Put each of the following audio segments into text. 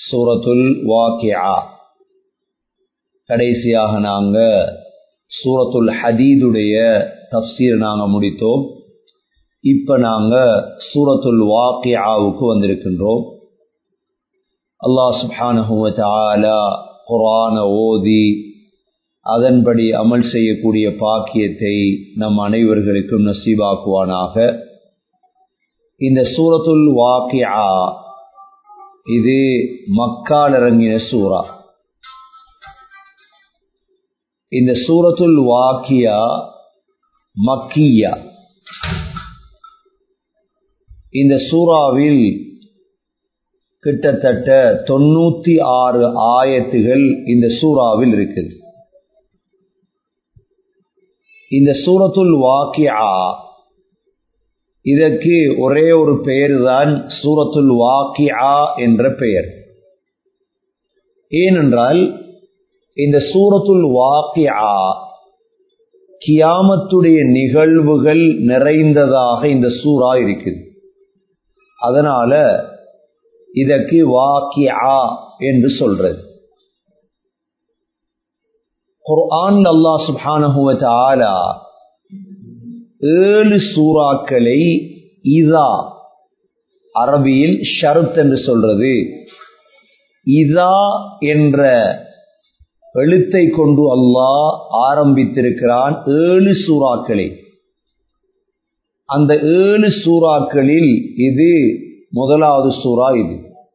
சூரத்துல் வாக்கியா கடைசியாக நாங்கள் சூரத்துல் ஹதீதுடைய தப்சீர் நாங்கள் முடித்தோம் இப்போ நாங்கள் சூரத்துல் வாக்கியாவுக்கு வந்திருக்கின்றோம் அல்லாஹ் சுப்ஹானஹுவ குரான ஓதி அதன்படி அமல் செய்யக்கூடிய பாக்கியத்தை நம் அனைவர்களுக்கும் நசீபாக்குவானாக இந்த சூரத்துல் வாக்கியா இது மக்கால் இறங்கின சூறா இந்த சூரத்துல் வாக்கியா மக்கியா இந்த சூறாவில் கிட்டத்தட்ட தொண்ணூத்தி ஆறு ஆயத்துகள் இந்த சூறாவில் இருக்குது இந்த சூரத்துல் வாக்கியா இதற்கு ஒரே ஒரு பெயர் தான் சூரத்துல் வாக்கியா என்ற பெயர் ஏனென்றால் இந்த சூரத்துல் வாக்கியா கியாமத்துடைய நிகழ்வுகள் நிறைந்ததாக இந்த சூறா இருக்குது அதனால இதற்கு வாக்கியா என்று சொல்றது குர்ஆன் அல்லா சுபானஹுவ ஆலா ஏழு சூறாக்களை இதா அரபியில் ஷருத் என்று சொல்றது இதா என்ற எழுத்தை கொண்டு அல்லாஹ் ஆரம்பித்திருக்கிறான் ஏழு சூறாக்களை அந்த ஏழு சூறாக்களில் இது முதலாவது சூறா இது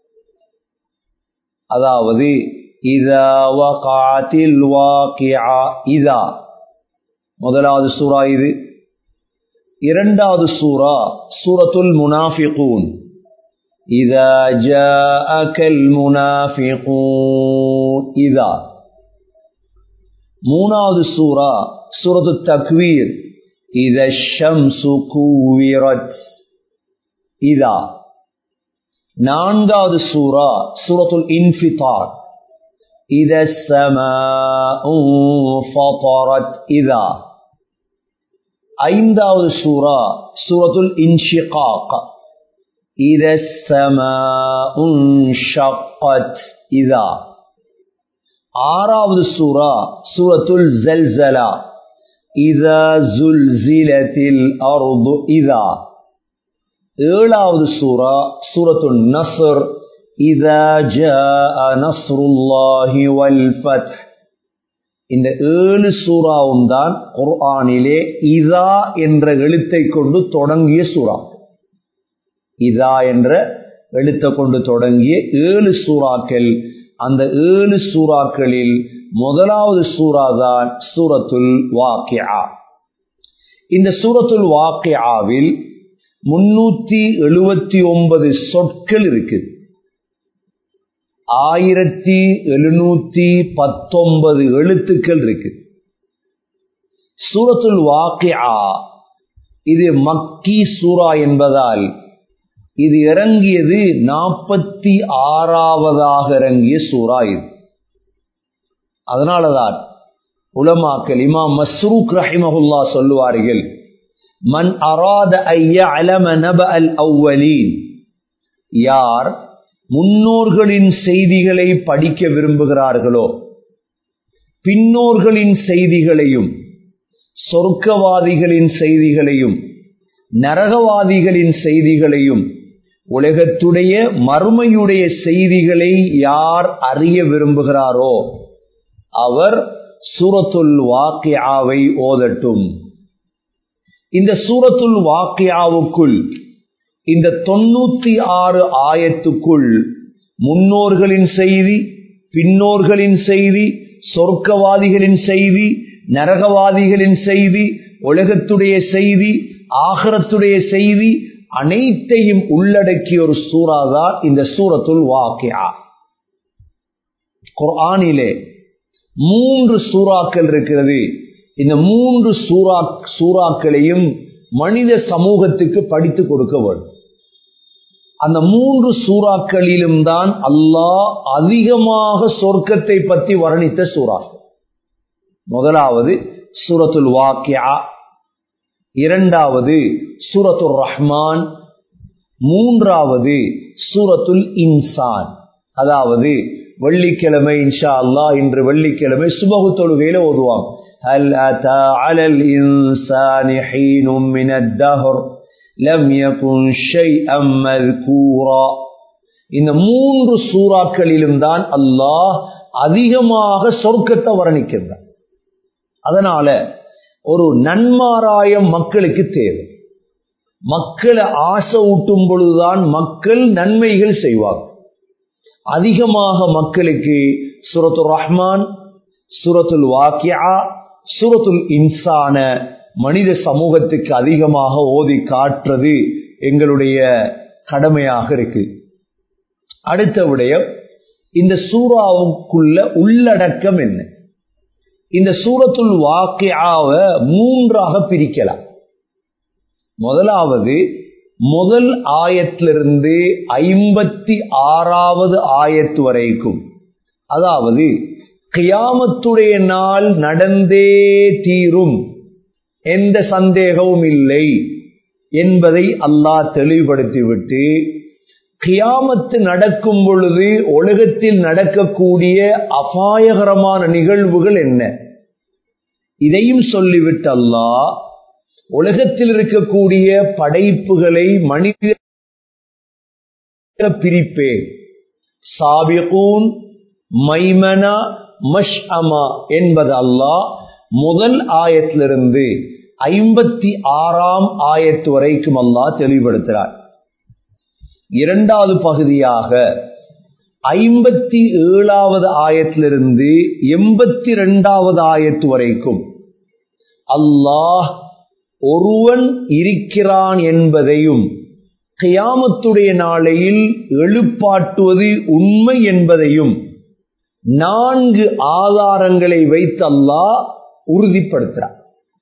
அதாவது இதா வகாத்தில் வாக்கியா இதா முதலாவது சூறா இது இரண்டாவது சூறா சூரத்துல் முனாஃபிகூன் இதா ஜாஅகல் முனாஃபிகூன் இதா மூணாவது சூரா சூரத்து தக்வீர் இத ஷம்சு கூவிரத் இதா நான்காவது சூரா சூரத்துல் இன்ஃபிதார் இத ஃபطرت இதா ஐந்தாவது சூரா சூரத்துல் இன்ஷிகாக் இத ஷக்கத் இதா ஆறாவது சூரா சூரத்துல் ஜல்சலா இதா ஜுல்சிலத்தில் அர்து இதா ஏழாவது சூரா சூரத்துல் நஸ்ர் இதா ஜாஅ நஸ்ருல்லாஹி வல் ஃபத் இந்த ஏழு சூறாவும் தான் குர்ஆனிலே இதா என்ற எழுத்தை கொண்டு தொடங்கிய சூறா இதா என்ற எழுத்தை கொண்டு தொடங்கிய ஏழு சூறாக்கள் அந்த ஏழு சூறாக்களில் முதலாவது சூறா தான் சூரத்துல் வாக்கியா இந்த சூரத்துல் வாக்கியாவில் முன்னூத்தி எழுபத்தி ஒன்பது சொற்கள் இருக்குது ஆயிரத்தி எழுநூத்தி பத்தொன்பது எழுத்துக்கள் இருக்கு சூரத்துல் வாக்கியா இது மக்கி சூரா என்பதால் இது இறங்கியது நாற்பத்தி ஆறாவதாக இறங்கிய சூறா இது அதனாலதான் உலமாக்கல் இமாம் மஸ்ரூக் ரஹிமஹுல்லா சொல்லுவார்கள் மன் அராத ஐய அலம நப அல் அவ்வலீன் யார் முன்னோர்களின் செய்திகளை படிக்க விரும்புகிறார்களோ பின்னோர்களின் செய்திகளையும் சொர்க்கவாதிகளின் செய்திகளையும் நரகவாதிகளின் செய்திகளையும் உலகத்துடைய மறுமையுடைய செய்திகளை யார் அறிய விரும்புகிறாரோ அவர் சூரத்துல் வாக்கியாவை ஓதட்டும் இந்த சூரத்துல் வாக்கியாவுக்குள் இந்த தொண்ணூத்தி ஆறு ஆயத்துக்குள் முன்னோர்களின் செய்தி பின்னோர்களின் செய்தி சொர்க்கவாதிகளின் செய்தி நரகவாதிகளின் செய்தி உலகத்துடைய செய்தி ஆகரத்துடைய செய்தி அனைத்தையும் உள்ளடக்கிய ஒரு சூறாதான் இந்த சூரத்துல் வாக்கியா குர்ஆனிலே மூன்று சூறாக்கள் இருக்கிறது இந்த மூன்று சூறா சூறாக்களையும் மனித சமூகத்துக்கு படித்து கொடுக்க வேண்டும் அந்த மூன்று சூறாக்களிலும் தான் அல்லாஹ் அதிகமாக சொர்க்கத்தை பற்றி வர்ணித்த சூறா முதலாவது சூரத்துல் வாக்கியா இரண்டாவது சூரத்துல் ரஹ்மான் மூன்றாவது சூரத்துல் இன்சான் அதாவது வெள்ளிக்கிழமை இன்ஷா அல்லா இன்று வெள்ளிக்கிழமை சுபகு தொழுகையில ஓதுவாங்க هل أتى على الإنسان حين من الدهر لم يكن شيئا مذكورا இந்த மூன்று சூறாக்களிலும் தான் அல்லாஹ் அதிகமாக சொர்க்கத்தை வர்ணிக்கின்றான் அதனால ஒரு நன்மாராயம் மக்களுக்கு தேவை மக்களை ஆசை ஊட்டும் பொழுதுதான் மக்கள் நன்மைகள் செய்வாங்க அதிகமாக மக்களுக்கு சுரத்துல் ரஹ்மான் சுரத்துல் வாக்கியா சுரத்துல் இன்சான மனித சமூகத்துக்கு அதிகமாக ஓதி காட்டுறது எங்களுடைய கடமையாக இருக்கு அடுத்த விடயம் இந்த சூறாவுக்குள்ள உள்ளடக்கம் என்ன இந்த சூரத்துல் வாக்கியாவ மூன்றாக பிரிக்கலாம் முதலாவது முதல் ஆயத்திலிருந்து ஐம்பத்தி ஆறாவது ஆயத்து வரைக்கும் அதாவது கியாமத்துடைய நாள் நடந்தே தீரும் எந்த சந்தேகமும் இல்லை என்பதை அல்லாஹ் தெளிவுபடுத்திவிட்டு கியாமத்து நடக்கும் பொழுது உலகத்தில் நடக்கக்கூடிய அபாயகரமான நிகழ்வுகள் என்ன இதையும் சொல்லிவிட்டு அல்லாஹ் உலகத்தில் இருக்கக்கூடிய படைப்புகளை மனித பிரிப்பேன் சாபிகூன் மைமனா மஷ் அமா என்பது அல்லாஹ் முதல் ஆயத்திலிருந்து ஐம்பத்தி ஆறாம் ஆயத்து வரைக்கும் அல்லாஹ் தெளிவுபடுத்துகிறார் இரண்டாவது பகுதியாக ஐம்பத்தி ஏழாவது ஆயத்திலிருந்து எண்பத்தி ரெண்டாவது ஆயத்து வரைக்கும் அல்லாஹ் ஒருவன் இருக்கிறான் என்பதையும் கியாமத்துடைய நாளையில் எழுப்பாட்டுவது உண்மை என்பதையும் நான்கு ஆதாரங்களை வைத்து அல்லாஹ் உறுதிப்படுத்துகிறார்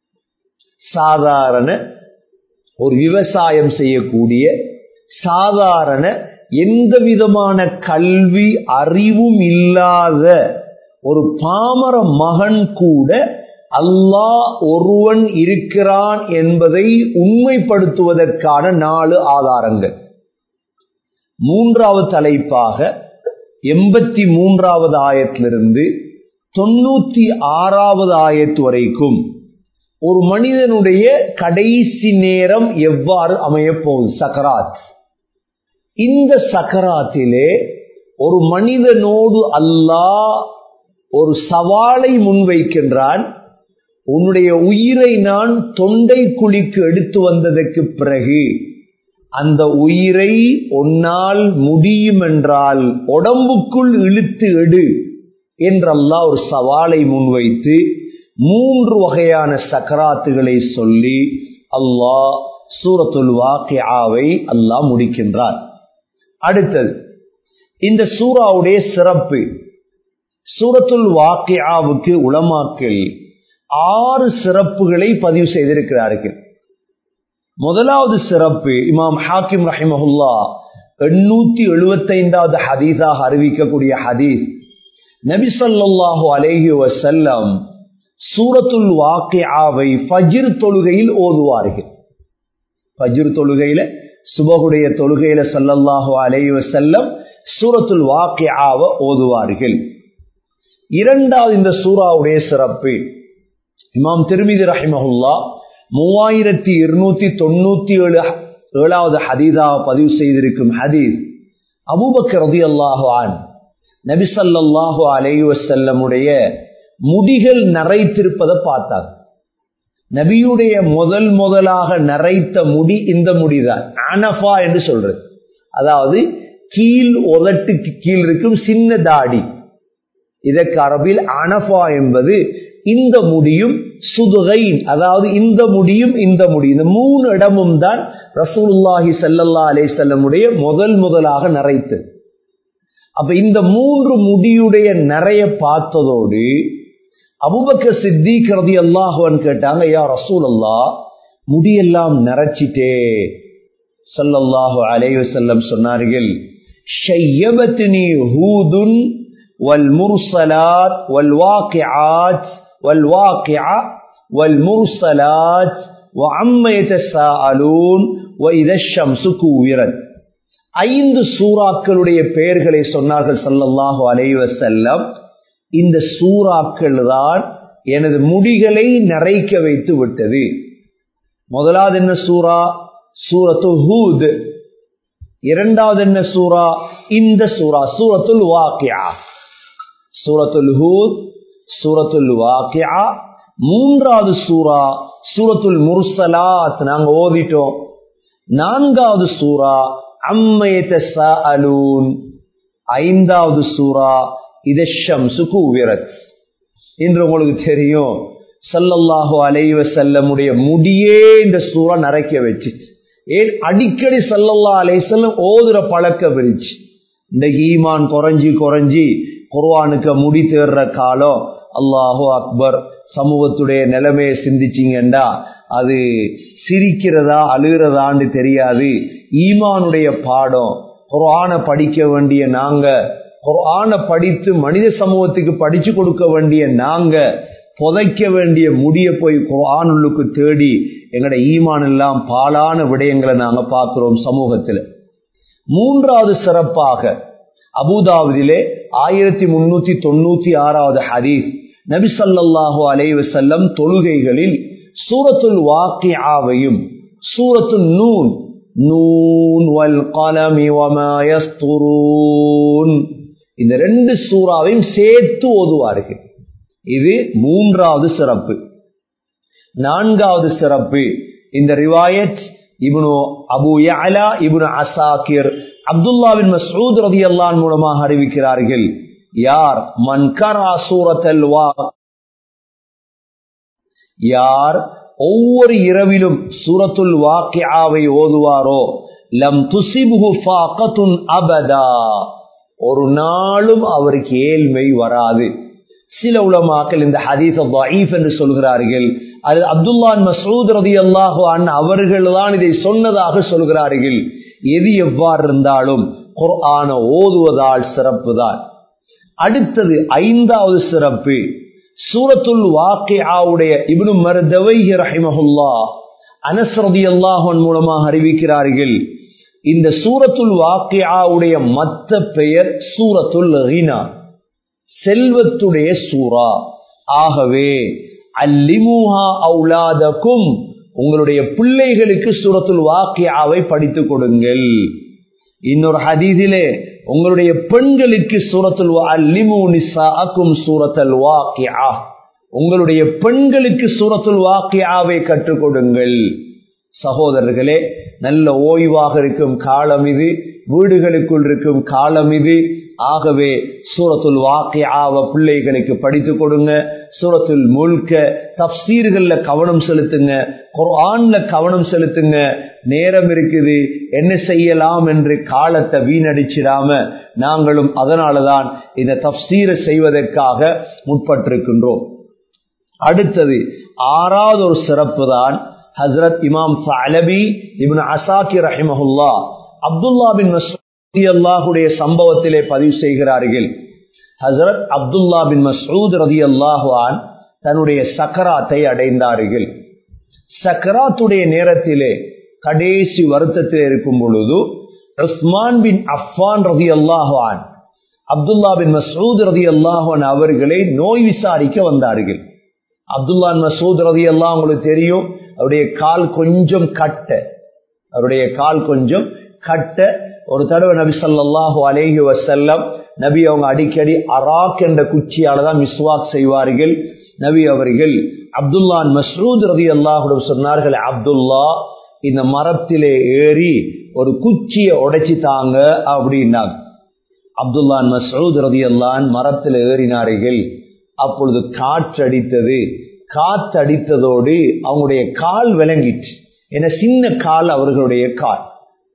சாதாரண ஒரு விவசாயம் செய்யக்கூடிய சாதாரண எந்த விதமான கல்வி அறிவும் இல்லாத ஒரு பாமர மகன் கூட அல்லாஹ் ஒருவன் இருக்கிறான் என்பதை உண்மைப்படுத்துவதற்கான நாலு ஆதாரங்கள் மூன்றாவது தலைப்பாக எண்பத்தி மூன்றாவது ஆயத்திலிருந்து தொண்ணூத்தி ஆறாவது ஆயத்து வரைக்கும் ஒரு மனிதனுடைய கடைசி நேரம் எவ்வாறு அமையப் போகுது சக்கராத் இந்த சக்கராத்திலே ஒரு மனிதனோடு அல்லாஹ் ஒரு சவாலை முன்வைக்கின்றான் உன்னுடைய உயிரை நான் தொண்டை குழிக்கு எடுத்து வந்ததற்கு பிறகு அந்த உயிரை உன்னால் முடியும் என்றால் உடம்புக்குள் இழுத்து எடு என்றல்லா ஒரு சவாலை முன்வைத்து மூன்று வகையான சக்கராத்துகளை சொல்லி அல்லாஹ் சூரத்துல் வாக்கியாவை அல்லாஹ் முடிக்கின்றார் அடுத்தது இந்த சூறாவுடைய சிறப்பு சூரத்துல் வாக்கியாவுக்கு உளமாக்கல் ஆறு சிறப்புகளை பதிவு செய்திருக்கிறார்கள் முதலாவது சிறப்பு இமாம் ஹாக்கிம் ரஹிமஹுல்லா எண்ணூத்தி எழுபத்தி ஐந்தாவது ஹதீஸாக அறிவிக்கக்கூடிய ஹதீஸ் நபி சொல்லாஹு அலேஹி வசல்லம் சூரத்துல் வாக்கியாவை ஃபஜிர் தொழுகையில் ஓதுவார்கள் ஃபஜிர் தொழுகையில சுபகுடைய தொழுகையில சல்லல்லாஹு அலேஹி வசல்லம் சூரத்துல் வாக்கியாவை ஓதுவார்கள் இரண்டாவது இந்த சூறாவுடைய சிறப்பு இமாம் திருமிதி ரஹிமஹுல்லா மூவாயிரத்தி இருநூத்தி தொண்ணூத்தி ஏழு ஏழாவது ஹதீதாக பதிவு செய்திருக்கும் ஹதீஸ் அபூபக்கர் ரதி அல்லாஹான் நபிசல்லாஹு அலைஹி வசல்லமுடைய முடிகள் நரைத்திருப்பதை பார்த்தார் நபியுடைய முதல் முதலாக நரைத்த முடி இந்த முடிதான் அனஃபா என்று சொல்றது அதாவது கீழ் உதட்டுக்கு கீழ் இருக்கும் சின்ன தாடி இதற்கு அரபில் அனஃபா என்பது இந்த முடியும் சுதுகை அதாவது இந்த முடியும் இந்த முடி இந்த மூணு இடமும் தான் ரசூலுல்லாஹி சல்லல்லா அலே செல்லமுடைய முதல் முதலாக நரைத்தது அப்ப இந்த மூன்று முடியுடைய நிறைய பார்த்ததோடு அபுபக்க சித்திக் ரதி அல்லாஹுவன் கேட்டாங்க யா ரசூல் அல்லா முடியெல்லாம் நிறைச்சிட்டே சல்லல்லாஹு அலைஹி செல்லம் சொன்னார்கள் ஷையபத்னி ஹூதுன் வல் முர்சலாத் வல் வாக்கிஆத் வல் வாக்கிஆ வல் முர்சலாத் وعما يتساءلون وإذا الشمس كورت ஐந்து சூறாக்களுடைய பெயர்களை சொன்னார்கள் சல்லல்லாஹு அலைவ செல்லம் இந்த சூறாக்கள் தான் எனது முடிகளை நரைக்க வைத்து விட்டது முதலாவது என்ன சூறா சூரத்து ஹூத் இரண்டாவது என்ன சூறா இந்த சூறா சூரத்துல் வாக்கியா சூரத்துல் ஹூத் சூரத்துல் வாக்கியா மூன்றாவது சூறா சூரத்துல் முர்சலாத் நாங்க ஓதிட்டோம் நான்காவது சூறா அம்மையத்த அலூன் ஐந்தாவது சூறா இதம் சுகுவிரத் இன்று உங்களுக்கு தெரியும் சல்லல்லாஹு அலைவ செல்லமுடைய முடியே இந்த சூறா நரைக்க வச்சுச்சு ஏன் அடிக்கடி சல்லல்லா அலை செல்லம் ஓதுற பழக்க விரிச்சு இந்த ஈமான் குறைஞ்சி குறைஞ்சி குர்வானுக்கு முடி தேர்ற காலம் அல்லாஹோ அக்பர் சமூகத்துடைய நிலைமையை சிந்திச்சிங்கண்டா அது சிரிக்கிறதா அழுகிறதான்னு தெரியாது ஈமானுடைய பாடம் குர்ஆன படிக்க வேண்டிய நாங்க குர்ஆன படித்து மனித சமூகத்துக்கு படிச்சு கொடுக்க வேண்டிய நாங்க புதைக்க வேண்டிய முடிய போய் குர்ஆனுள்ளுக்கு தேடி எங்கட ஈமான் எல்லாம் பாலான விடயங்களை நாங்க பார்க்கிறோம் சமூகத்தில் மூன்றாவது சிறப்பாக அபுதாபுதிலே ஆயிரத்தி முன்னூத்தி தொண்ணூத்தி ஆறாவது ஹதீஸ் நபி சல்லாஹூ அலைவ செல்லம் தொழுகைகளில் சூரத்துல் வாக்கியாவையும் சூரத்துல் நூன் நூன் வல் கலமி இந்த ரெண்டு சூறாவையும் சேர்த்து ஓதுவார்கள் இது மூன்றாவது சிறப்பு நான்காவது சிறப்பு இந்த ரிவாயத் இப்னு அபு யஅலா இப்னு அசாக்கிர் அப்துல்லாவின் மஸ்ஊத் ரதியல்லான் மூலமாக அறிவிக்கிறார்கள் யார் மன்கரா சூரத்தல் வா யார் ஒவ்வொரு இரவிலும் சூரத்துல் வாக்கியாவை ஓதுவாரோ லம் துசிபுகு ஃபாகத்துன் அபதா ஒரு நாளும் அவருக்கு ஏழ்மை வராது சில உலமாக்கள் இந்த ஹதீஸ் தஈஃப் என்று சொல்கிறார்கள் அது அப்துல்லான் மசூத் ரதி அல்லாஹான் அவர்கள் தான் இதை சொன்னதாக சொல்கிறார்கள் எது எவ்வாறு இருந்தாலும் குர்ஆன ஓதுவதால் சிறப்பு தான் அடுத்தது ஐந்தாவது சிறப்பு சூரத்துல் வாக்கியாவுடைய இப்னு மர்தவைஹி ரஹிமஹுல்லா அனஸ் ரதியல்லாஹு மூலமாக அறிவிக்கிறார்கள் இந்த சூரத்துல் வாக்கியாவுடைய மத்த பெயர் சூரத்துல் ஹினா செல்வத்துடைய சூரா ஆகவே அல்லிமுஹா அவுலாதக்கும் உங்களுடைய பிள்ளைகளுக்கு சூரத்துல் வாக்கியாவை படித்துக் கொடுங்கள் இன்னொரு ஹதீதிலே உங்களுடைய பெண்களுக்கு சூரத்துல் அல்லிமு நிசாக்கும் சூரத்தல் வாக்கியா உங்களுடைய பெண்களுக்கு சூரத்துல் வாக்கியாவை கற்றுக் கொடுங்கள் சகோதரர்களே நல்ல ஓய்வாக இருக்கும் காலம் இது வீடுகளுக்குள் இருக்கும் காலம் இது ஆகவே சூரத்துல் வாக்கியாவ பிள்ளைகளுக்கு படித்துக் கொடுங்க சூரத்துல் முழுக்க தப்சீர்கள்ல கவனம் செலுத்துங்க குர்ஆன்ல கவனம் செலுத்துங்க நேரம் இருக்குது என்ன செய்யலாம் என்று காலத்தை வீணடிச்சிடாம நாங்களும் அதனாலதான் இந்த தப்சீரை செய்வதற்காக முற்பட்டிருக்கின்றோம் அடுத்தது ஆறாவது ஒரு சிறப்பு தான் ஹசரத் இமாம் சாலபி இபின் அசாக்கி ரஹிமஹுல்லா அப்துல்லா பின் மசூத் அல்லாஹுடைய சம்பவத்திலே பதிவு செய்கிறார்கள் ஹசரத் அப்துல்லா பின் மசூத் ரதி அல்லாஹுவான் தன்னுடைய சக்கராத்தை அடைந்தார்கள் சக்கராத்துடைய நேரத்திலே கடைசி வருத்தத்தில் இருக்கும் பொழுது உஸ்மான் பின் அஃபான் ரதி அல்லாஹான் அப்துல்லா பின் மசூத் ரதி அல்லாஹான் அவர்களை நோய் விசாரிக்க வந்தார்கள் அப்துல்லா மசூத் ரதி அல்லாஹ் உங்களுக்கு தெரியும் அவருடைய கால் கொஞ்சம் கட்ட அவருடைய கால் கொஞ்சம் கட்ட ஒரு தடவை நபி சொல்லாஹு அலேஹி வசல்லம் நபி அவங்க அடிக்கடி அராக் என்ற குச்சியால தான் மிஸ்வாக் செய்வார்கள் நபி அவர்கள் அப்துல்லான் மஸ்ரூத் ரதி அல்லாஹுடன் சொன்னார்கள் அப்துல்லா இந்த மரத்திலே ஏறி ஒரு குச்சியை உடைச்சி தாங்க அப்படின்னாங்க அப்துல்லான் மசூத் ரதி அல்லான் மரத்தில் ஏறினார்கள் அப்பொழுது காற்றடித்தது காற்றடித்ததோடு அவங்களுடைய கால் விளங்கிட்டு என சின்ன கால் அவர்களுடைய கால்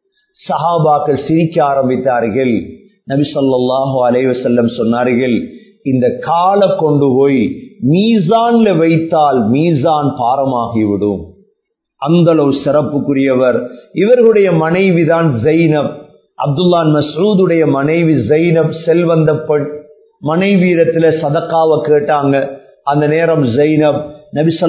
சஹாபாக்கள் சிரிக்க ஆரம்பித்தார்கள் நபி சொல்லாஹு அலைவசல்லம் சொன்னார்கள் இந்த காலை கொண்டு போய் மீசான்ல வைத்தால் மீசான் பாரமாகிவிடும் அந்த அளவு சிறப்புக்குரியவர் இவர்களுடைய மனைவிதான் ஜெய்னப் அப்துல்லான் மசூதுடைய மனைவி ஜெய்னப் செல்வந்த பெண் மனைவியிடத்துல சதக்காவை கேட்டாங்க அந்த நேரம் ஜெய்னப்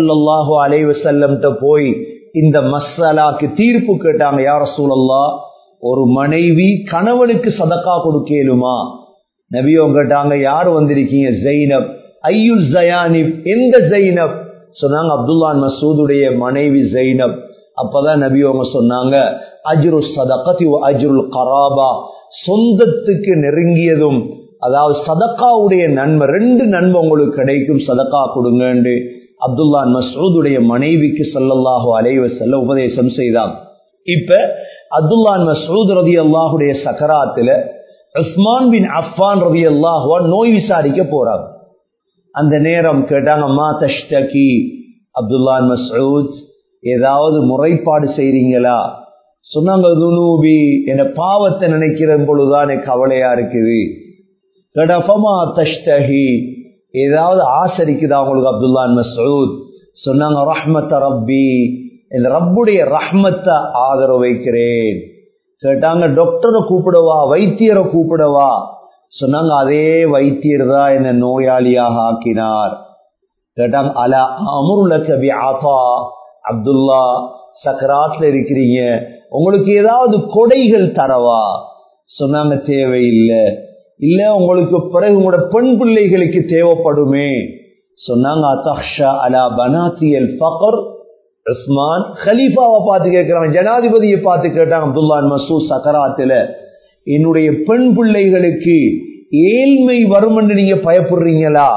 நபிசல்லாஹு அலைவசல்லம் போய் இந்த மசாலாக்கு தீர்ப்பு கேட்டாங்க யார சூழல்லா ஒரு மனைவி கணவனுக்கு சதக்கா கொடுக்கலுமா நபியோ கேட்டாங்க யார் வந்திருக்கீங்க ஜெயினப் ஐயுல் ஜயானிப் எந்த ஜெயினப் சொன்னாங்க அப்துல்லான் மசூதுடைய மனைவி ஜெயினப் அப்பதான் நபி அவங்க சொன்னாங்க அஜ்ரு சதகதி அஜ்ருல் கராபா சொந்தத்துக்கு நெருங்கியதும் அதாவது சதக்காவுடைய நன்மை ரெண்டு நன்மை உங்களுக்கு கிடைக்கும் சதக்கா கொடுங்கன்னு அப்துல்லான் மசூதுடைய மனைவிக்கு சொல்லல்லாஹோ அலைவ செல்ல உபதேசம் செய்தாங்க இப்ப அப்துல்லான் மசூத் ரதி அல்லாஹுடைய சக்கராத்துல உஸ்மான் பின் அஃபான் ரதி அல்லாஹுவா நோய் விசாரிக்க போறாங்க அந்த நேரம் கேட்டாங்க அம்மா தஷ்டகி அப்துல்லான் மசூத் ஏதாவது முறைப்பாடு செய்றீங்களா சொன்னாங்க துனூபி என பாவத்தை நினைக்கிற பொழுதுதான் எனக்கு கவலையா இருக்குது கடஃபமா தஷ்டகி ஏதாவது ஆசரிக்குதா உங்களுக்கு அப்துல்லான் மசூத் சொன்னாங்க ரஹ்மத் ரப்பி இந்த ரப்புடைய ரஹ்மத்தை ஆதரவு வைக்கிறேன் கேட்டாங்க டாக்டரை கூப்பிடவா வைத்தியரை கூப்பிடவா சொன்னாங்க அதே வைத்தியர் தான் என்ன நோயாளியாக ஆக்கினார் கேட்டாங்க அலா அமருல கபி ஆபா அப்துல்லா சக்கராட்ல இருக்கிறீங்க உங்களுக்கு ஏதாவது கொடைகள் தரவா சொன்னாங்க தேவையில்லை இல்ல உங்களுக்கு பிறகு உங்களோட பெண் பிள்ளைகளுக்கு தேவைப்படுமே சொன்னாங்க அத்தஹ்ஷா அலா பனாத்தியல் ஃபகர் உஸ்மான் ஹலீஃபாவை பார்த்து கேட்கிறாங்க ஜனாதிபதியை பார்த்து கேட்டாங்க அப்துல்லான் மசூத் சக்கராத்துல என்னுடைய பெண் பிள்ளைகளுக்கு ஏழ்மை வரும் என்று நீங்க பயப்படுறீங்களா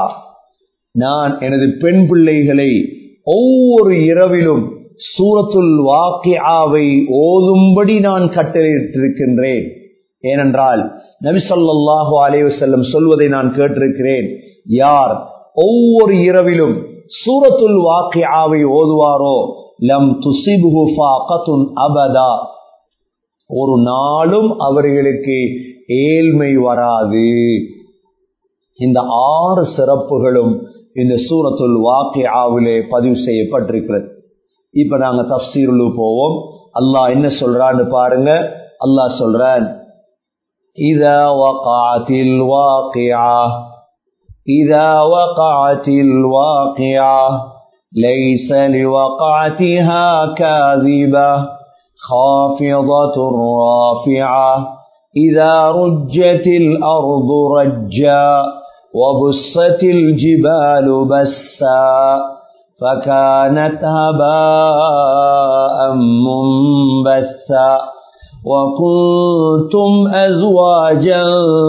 நான் எனது பெண் பிள்ளைகளை ஒவ்வொரு இரவிலும் சூரத்துல் வாக்கியாவை ஓதும்படி நான் கட்டளையிட்டிருக்கின்றேன் ஏனென்றால் நபிசல்லாஹு அலைவசல்லம் சொல்வதை நான் கேட்டிருக்கிறேன் யார் ஒவ்வொரு இரவிலும் சூரத்துல் வாக்கியாவை ஓதுவாரோ லம் துசிபுகு அபதா ஒரு நாளும் அவர்களுக்கு ஏழ்மை வராது இந்த ஆறு சிறப்புகளும் இந்த சூரத்துல் வாக்கியாவிலே பதிவு செய்யப்பட்டிருக்கிறது இப்ப நாங்க தப்சீருளு போவோம் அல்லாஹ் என்ன சொல்றான்னு பாருங்க அல்லாஹ் சொல்றான் إذا وقعت الواقعة إذا وقعت الواقعة ليس لوقعتها كاذبة خافضة رافعة إذا رجت الأرض رجا وبست الجبال بسا فكانت هباء منبثا وكنتم أزواجا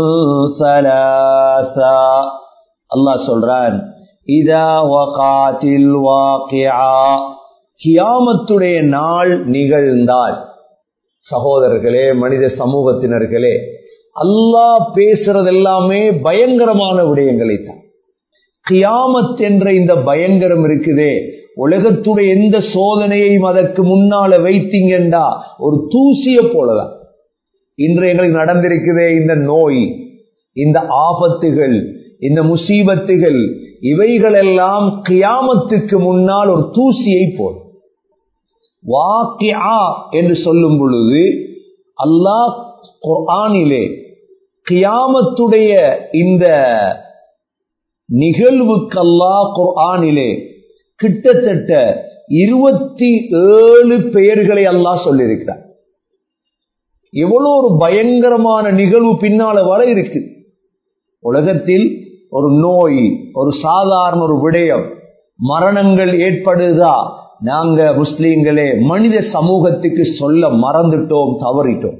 ثلاثا الله சொல்றான் இதா வகாத்தில் வாக்கியா கியாமத்துடைய நாள் நிகழ்ந்தால் சகோதரர்களே மனித சமூகத்தினர்களே அல்லாஹ் பேசுறது எல்லாமே பயங்கரமான விடயங்களை தான் கியாமத் என்ற இந்த பயங்கரம் இருக்குதே உலகத்துடைய எந்த சோதனையையும் அதற்கு முன்னால வைத்தீங்கண்டா ஒரு தூசிய போலதான் இன்று எங்களுக்கு நடந்திருக்குதே இந்த நோய் இந்த ஆபத்துகள் இந்த முசீபத்துகள் இவைகளெல்லாம் கியாமத்துக்கு முன்னால் ஒரு தூசியை போல் வாக்கியா என்று சொல்லும் பொழுது அல்லாஹ் குர்ஆனிலே கியாமத்துடைய இந்த நிகழ்வுக்கல்லா குர்ஆனிலே கிட்டத்தட்ட இருபத்தி ஏழு பெயர்களை அல்லாஹ் சொல்லியிருக்கிறார் எவ்வளவு ஒரு பயங்கரமான நிகழ்வு பின்னால வர இருக்கு உலகத்தில் ஒரு நோய் ஒரு சாதாரண ஒரு விடயம் மரணங்கள் ஏற்படுதா நாங்க முஸ்லீம்களே மனித சமூகத்துக்கு சொல்ல மறந்துட்டோம் தவறிட்டோம்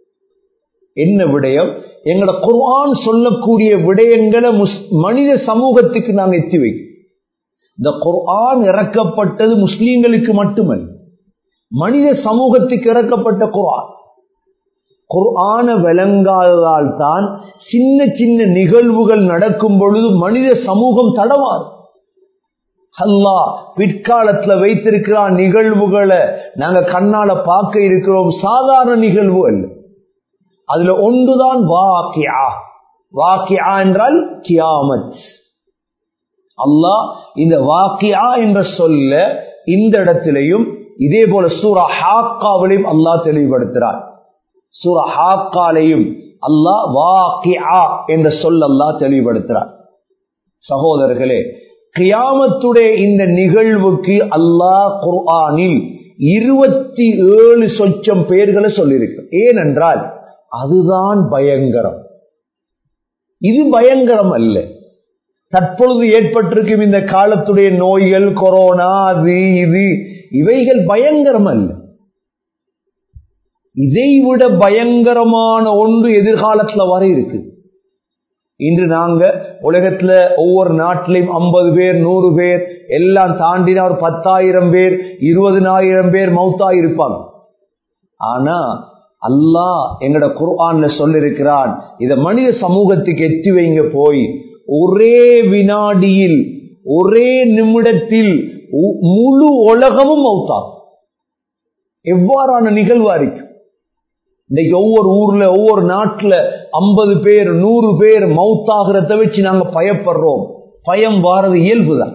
என்ன விடயம் எங்களோட குர்ஆன் சொல்லக்கூடிய விடயங்களை மனித சமூகத்துக்கு நாங்க எத்தி வைக்கிறோம் இந்த குர்ஆன் இறக்கப்பட்டது முஸ்லீம்களுக்கு மட்டுமல்ல மனித சமூகத்துக்கு இறக்கப்பட்ட குர்ஆன் குர்ஆன விளங்காததால் தான் சின்ன சின்ன நிகழ்வுகள் நடக்கும் பொழுது மனித சமூகம் தடவாது அல்லா பிற்காலத்துல வைத்திருக்கிறான் நிகழ்வுகளை நாங்க கண்ணால பார்க்க இருக்கிறோம் சாதாரண நிகழ்வு அல்ல அதுல ஒன்றுதான் வாக்கியா வாக்கியா என்றால் கியாமத் அல்லாஹ் இந்த வாக்கியா என்ற சொல்ல இந்த இடத்திலையும் இதே போல சூரா ஹாக்காவிலையும் அல்லாஹ் தெளிவுபடுத்துறார் சூரா ஹாக்காலையும் அல்லாஹ் வாக்கியா என்ற சொல் அல்லாஹ் தெளிவுபடுத்துறார் சகோதரர்களே கியாமத்துடைய இந்த நிகழ்வுக்கு அல்லாஹ் குர்ஆனில் இருபத்தி ஏழு சொச்சம் பெயர்களை சொல்லியிருக்கு ஏனென்றால் அதுதான் பயங்கரம் இது பயங்கரம் அல்ல தற்பொழுது ஏற்பட்டிருக்கும் இந்த காலத்துடைய நோய்கள் கொரோனா அது இது இவைகள் பயங்கரம் அல்ல இதைவிட பயங்கரமான ஒன்று எதிர்காலத்துல வர இருக்கு இன்று நாங்க உலகத்துல ஒவ்வொரு நாட்டிலையும் ஐம்பது பேர் நூறு பேர் எல்லாம் தாண்டினா ஒரு பத்தாயிரம் பேர் இருபதினாயிரம் பேர் மௌத்தா இருப்பாங்க ஆனா அல்லாஹ் எங்கட குர்ஆன்ல சொல்லிருக்கிறான் இத மனித சமூகத்துக்கு எத்தி வைங்க போய் ஒரே வினாடியில் ஒரே நிமிடத்தில் முழு உலகமும் மௌத்தா எவ்வாறான நிகழ்வா இருக்கு இன்னைக்கு ஒவ்வொரு ஊர்ல ஒவ்வொரு நாட்டுல ஐம்பது பேர் நூறு பேர் மவுத்தாகிறத வச்சு நாங்க பயப்படுறோம் பயம் வாரது இயல்புதான்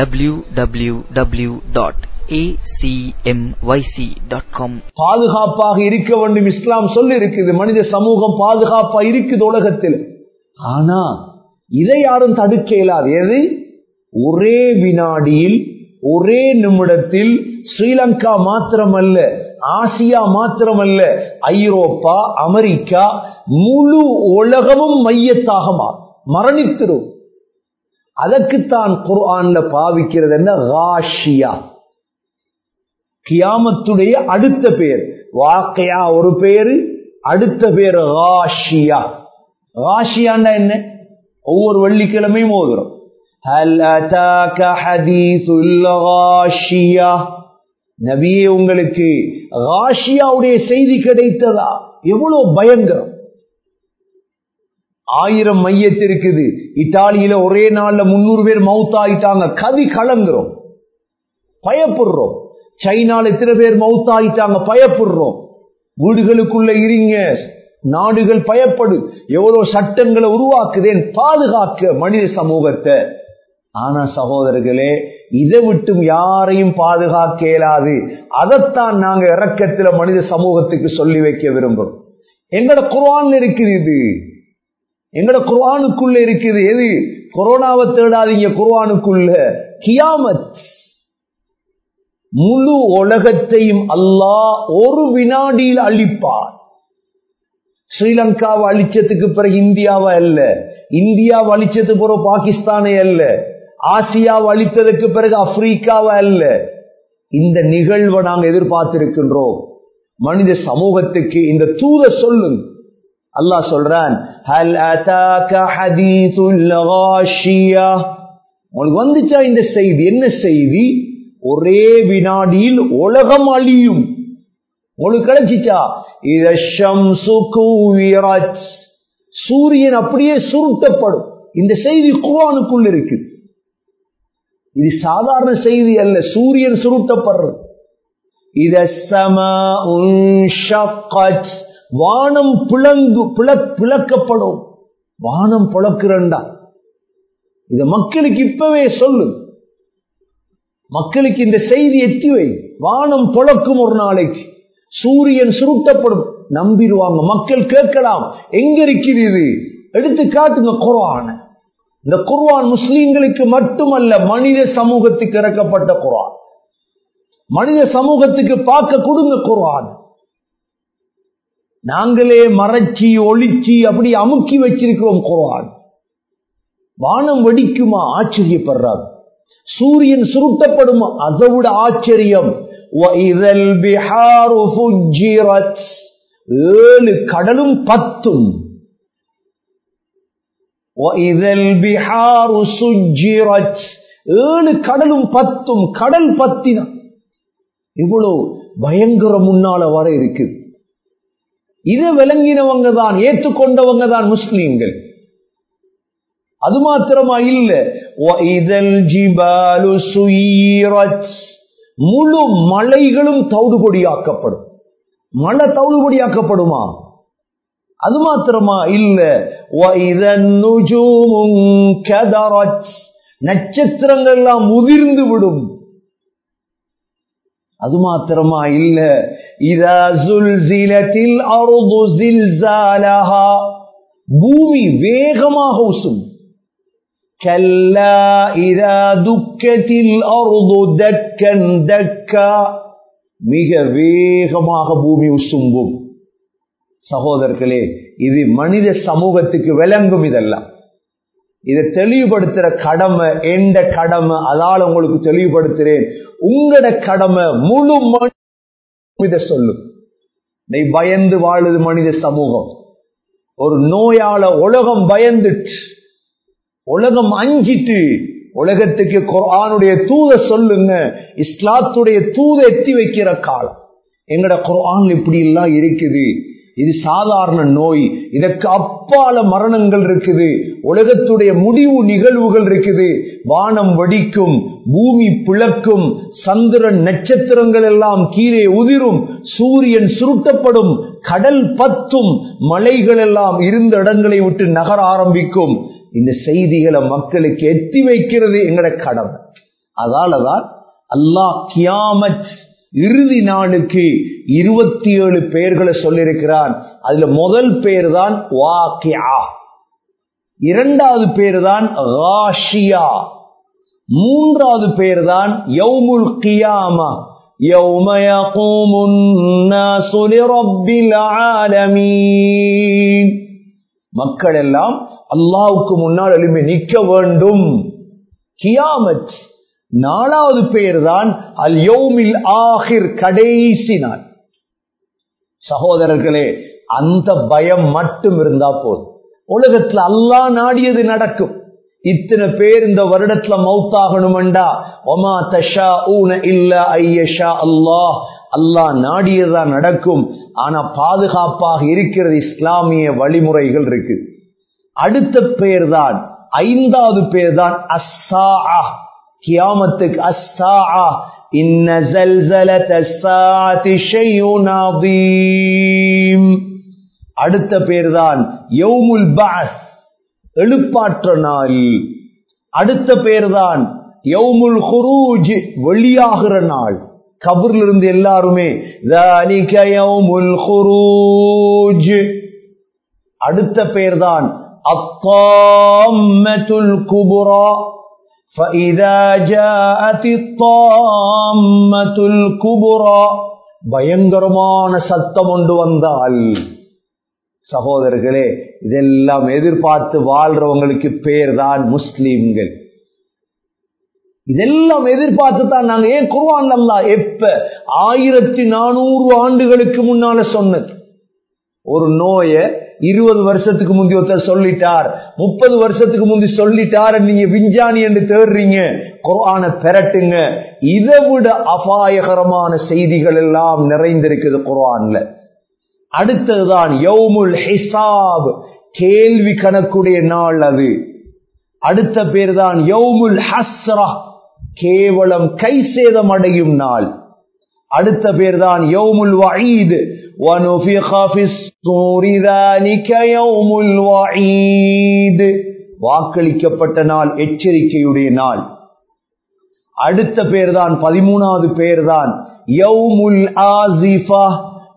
www.acmyc.com பாதுகாப்பாக இருக்க வேண்டும் இஸ்லாம் சொல்லி இருக்குது மனித சமூகம் பாதுகாப்பா இருக்குது உலகத்தில் ஆனா இதை யாரும் தடுக்க இயலாது எது ஒரே வினாடியில் ஒரே நிமிடத்தில் ஸ்ரீலங்கா மாத்திரமல்ல ஆசியா மாத்திரமல்ல ஐரோப்பா அமெரிக்கா முழு உலகமும் மையத்தாக மாறும் மரணித்திரும் அதற்குத்தான் குர்ஆன்ல பாவிக்கிறது என்ன ராஷியா கியாமத்துடைய அடுத்த பேர் வாக்கையா ஒரு பேரு அடுத்த பேர் ராஷியா ராஷியாண்டா என்ன ஒவ்வொரு வெள்ளிக்கிழமையும் ஓதுறோம் هل أتاك حديث الغاشية நபியே உங்களுக்கு ராஷியாவுடைய செய்தி கிடைத்ததா எவ்வளவு பயங்கரம் ஆயிரம் மையத்து இருக்குது இத்தாலியில ஒரே நாள்ல முன்னூறு பேர் மவுத் ஆயிட்டாங்க கதி கலங்குறோம் பயப்படுறோம் சைனால எத்தனை பேர் மவுத் ஆயிட்டாங்க பயப்படுறோம் வீடுகளுக்குள்ள இருங்க நாடுகள் பயப்படு எவ்வளவு சட்டங்களை உருவாக்குதேன் பாதுகாக்க மனித சமூகத்தை ஆனா சகோதரர்களே இதை விட்டும் யாரையும் பாதுகாக்க இயலாது அதைத்தான் நாங்க இறக்கத்துல மனித சமூகத்துக்கு சொல்லி வைக்க விரும்புறோம் எங்கட குர்ஆன்ல இருக்குது இது எங்கட குர்ஆனுக்குள்ள இருக்குது எது கொரோனாவை தேடாதீங்க குர்ஆனுக்குள்ள கியாமத் முழு உலகத்தையும் அல்லாஹ் ஒரு வினாடியில் அழிப்பார் ஸ்ரீலங்காவை அழிச்சதுக்கு பிறகு இந்தியாவை அல்ல இந்தியாவை அழிச்சதுக்கு பிறகு பாகிஸ்தானை அல்ல ஆசியாவை அழித்ததுக்கு பிறகு ஆப்பிரிக்காவை அல்ல இந்த நிகழ்வை நாங்கள் எதிர்பார்த்திருக்கின்றோம் மனித சமூகத்துக்கு இந்த தூத சொல்லுங்க அல்லாஹ் சொல்றான் ஹல் அதாக ஹதீசுல் காஷியா உங்களுக்கு வந்துச்சா இந்த செய்தி என்ன செய்தி ஒரே வினாடியில் உலகம் அழியும் உங்களுக்கு கிடைச்சிச்சா இத ஷம்சு கூவிரத் சூரியன் அப்படியே சுருட்டப்படும் இந்த செய்தி குர்ஆனுக்குள்ள இருக்கு இது சாதாரண செய்தி அல்ல சூரியன் சுருட்டப்படுறது இத சம வானம் பிளங்கு பிளக்கப்படும் வானம் பிளக்குறண்டா இத மக்களுக்கு இப்பவே சொல்லு மக்களுக்கு இந்த செய்தி எத்தி வை வானம் புழக்கும் ஒரு நாளைக்கு சூரியன் சுருட்டப்படும் நம்பிடுவாங்க மக்கள் கேட்கலாம் எங்க இருக்குது இது எடுத்து காட்டுங்க குர்ஆன இந்த குர்ஆன் முஸ்லீம்களுக்கு மட்டுமல்ல மனித சமூகத்துக்கு இறக்கப்பட்ட குர்ஆன் மனித சமூகத்துக்கு பார்க்க கொடுங்க குர்ஆன் நாங்களே மறைச்சி ஒளிச்சி அப்படி அமுக்கி வச்சிருக்கிறோம் குர்ஆன் வானம் வெடிக்குமா ஆச்சரியப்படுறாங்க சூரியன் சுருட்டப்படுமா அதை விட ஆச்சரியம் ஏழு கடலும் பத்தும் ஏழு கடலும் பத்தும் கடல் பத்தினா இவ்வளவு பயங்கர முன்னால வர இருக்கு இதை விளங்கினவங்க தான் ஏற்றுக்கொண்டவங்க தான் முஸ்லீம்கள் அது மாத்திரமா இல்ல முழு மலைகளும் தௌடுபொடியாக்கப்படும் மழை தௌடுபொடியாக்கப்படுமா அது மாத்திரமா இல்ல நட்சத்திரங்கள் எல்லாம் முதிர்ந்து விடும் அது மாத்திரமா இல்ல இதா ஜுல்சிலத்தில் அருது ஜில்சாலஹா பூமி வேகமாக உசும் كلا إذا دكت الأرض دكا دكا மிக வேகமாக பூமி உசும்பும் சகோதரர்களே இது மனித சமூகத்துக்கு விளங்கும் இதெல்லாம் இதை தெளிவுபடுத்துற கடமை எந்த கடமை அதால உங்களுக்கு தெளிவுபடுத்துறேன் உங்களோட கடமை முழு இதை சொல்லும் நீ பயந்து வாழுது மனித சமூகம் ஒரு நோயால உலகம் பயந்துட்டு உலகம் அஞ்சிட்டு உலகத்துக்கு குர்ஆனுடைய தூத சொல்லுங்க இஸ்லாத்துடைய தூத எத்தி வைக்கிற காலம் எங்கட குர்ஆன் இப்படி எல்லாம் இருக்குது இது சாதாரண நோய் இதற்கு அப்பால மரணங்கள் இருக்குது உலகத்துடைய முடிவு நிகழ்வுகள் இருக்குது வானம் வடிக்கும் பூமி பிளக்கும் சந்திரன் நட்சத்திரங்கள் எல்லாம் கீழே உதிரும் சூரியன் சுருட்டப்படும் கடல் பத்தும் மலைகள் எல்லாம் இருந்த இடங்களை விட்டு நகர ஆரம்பிக்கும் இந்த செய்திகளை மக்களுக்கு எத்தி வைக்கிறது எங்கட கடமை அதாலதான் அல்லாஹ் கியாமத் இறுதி நாளுக்கு இருபத்தி ஏழு பெயர்களை சொல்லியிருக்கிறான் அதுல முதல் பேர் தான் வாக்கியா இரண்டாவது பேர் தான் ராஷியா மூன்றாவது பேர் தான் யௌமுல் கியாமா يوم يقوم الناس لرب العالمين மக்கள் எல்லாம் அல்லாவுக்கு முன்னால் எழுப்பி நிற்க வேண்டும் கியாமத் நாலாவது பெயர் தான் அல் யோமில் ஆஹிர் கடைசி நாள் சகோதரர்களே அந்த பயம் மட்டும் இருந்தா போதும் உலகத்துல அல்லா நாடியது நடக்கும் இத்தனை பேர் இந்த வருடத்துல மௌத்தாகணும்டா ஒமா தஷா ஊன இல்ல ஐயஷா அல்லாஹ் அல்லாஹ் நாடியதுதான் நடக்கும் ஆனா பாதுகாப்பாக இருக்கிறது இஸ்லாமிய வழிமுறைகள் இருக்கு அடுத்த பேர் தான் ஐந்தாவது பேர் தான் அஸ்ஸா கியாமத்துக்கு அஸ்ஸா இன்ன زلزلة الساعة شيء عظيم அடுத்த பேர் தான் யௌமுல் பாஸ் எழுப்பாற்ற நாள் அடுத்த பேர் தான் யௌமுல் ஹுரூஜ் வெளியாகிற நாள் கபர்ல இருந்து எல்லாருமே ذَلِكَ يَوْمُ الْخُرُوجِ அடுத்த பேர் தான் அத்தாம்மத்துல் குபுரா فَإِذَا جَاءَتِ الطَّامَّةُ الْكُبْرَى பயங்கரமான சத்தம் ஒன்று வந்தால் சகோதரர்களே இதெல்லாம் எதிர்பார்த்து வாழ்றவங்களுக்கு பேர் தான் முஸ்லீம்கள் இதெல்லாம் எதிர்பார்த்து தான் நாங்க ஏன் குருவான் அல்லா எப்ப ஆயிரத்தி நானூறு ஆண்டுகளுக்கு முன்னால சொன்னது ஒரு நோய இருபது வருஷத்துக்கு முந்தி ஒருத்தர் சொல்லிட்டார் முப்பது வருஷத்துக்கு முந்தி சொல்லிட்டார் நீங்க விஞ்ஞானி என்று தேடுறீங்க குரான பெரட்டுங்க இதை விட அபாயகரமான செய்திகள் எல்லாம் நிறைந்திருக்குது குரான்ல அடுத்ததுதான் யௌமுல் ஹிசாப் கேள்வி கணக்குடைய நாள் அது அடுத்த பேர் தான் யௌமுல் ஹஸ்ரா கேவலம் கை சேதம் அடையும் நாள் அடுத்த பேர் தான் யௌமுல் வயீத் وَنُفِخَ فِي الصُّورِ ذَلِكَ يَوْمُ الْوَعِيدِ வாக்களிக்கப்பட்ட நாள் எச்சரிக்கையுடைய நாள் அடுத்த பேர் தான் பதிமூணாவது பேர் தான் யௌமுல் ஆசிஃபா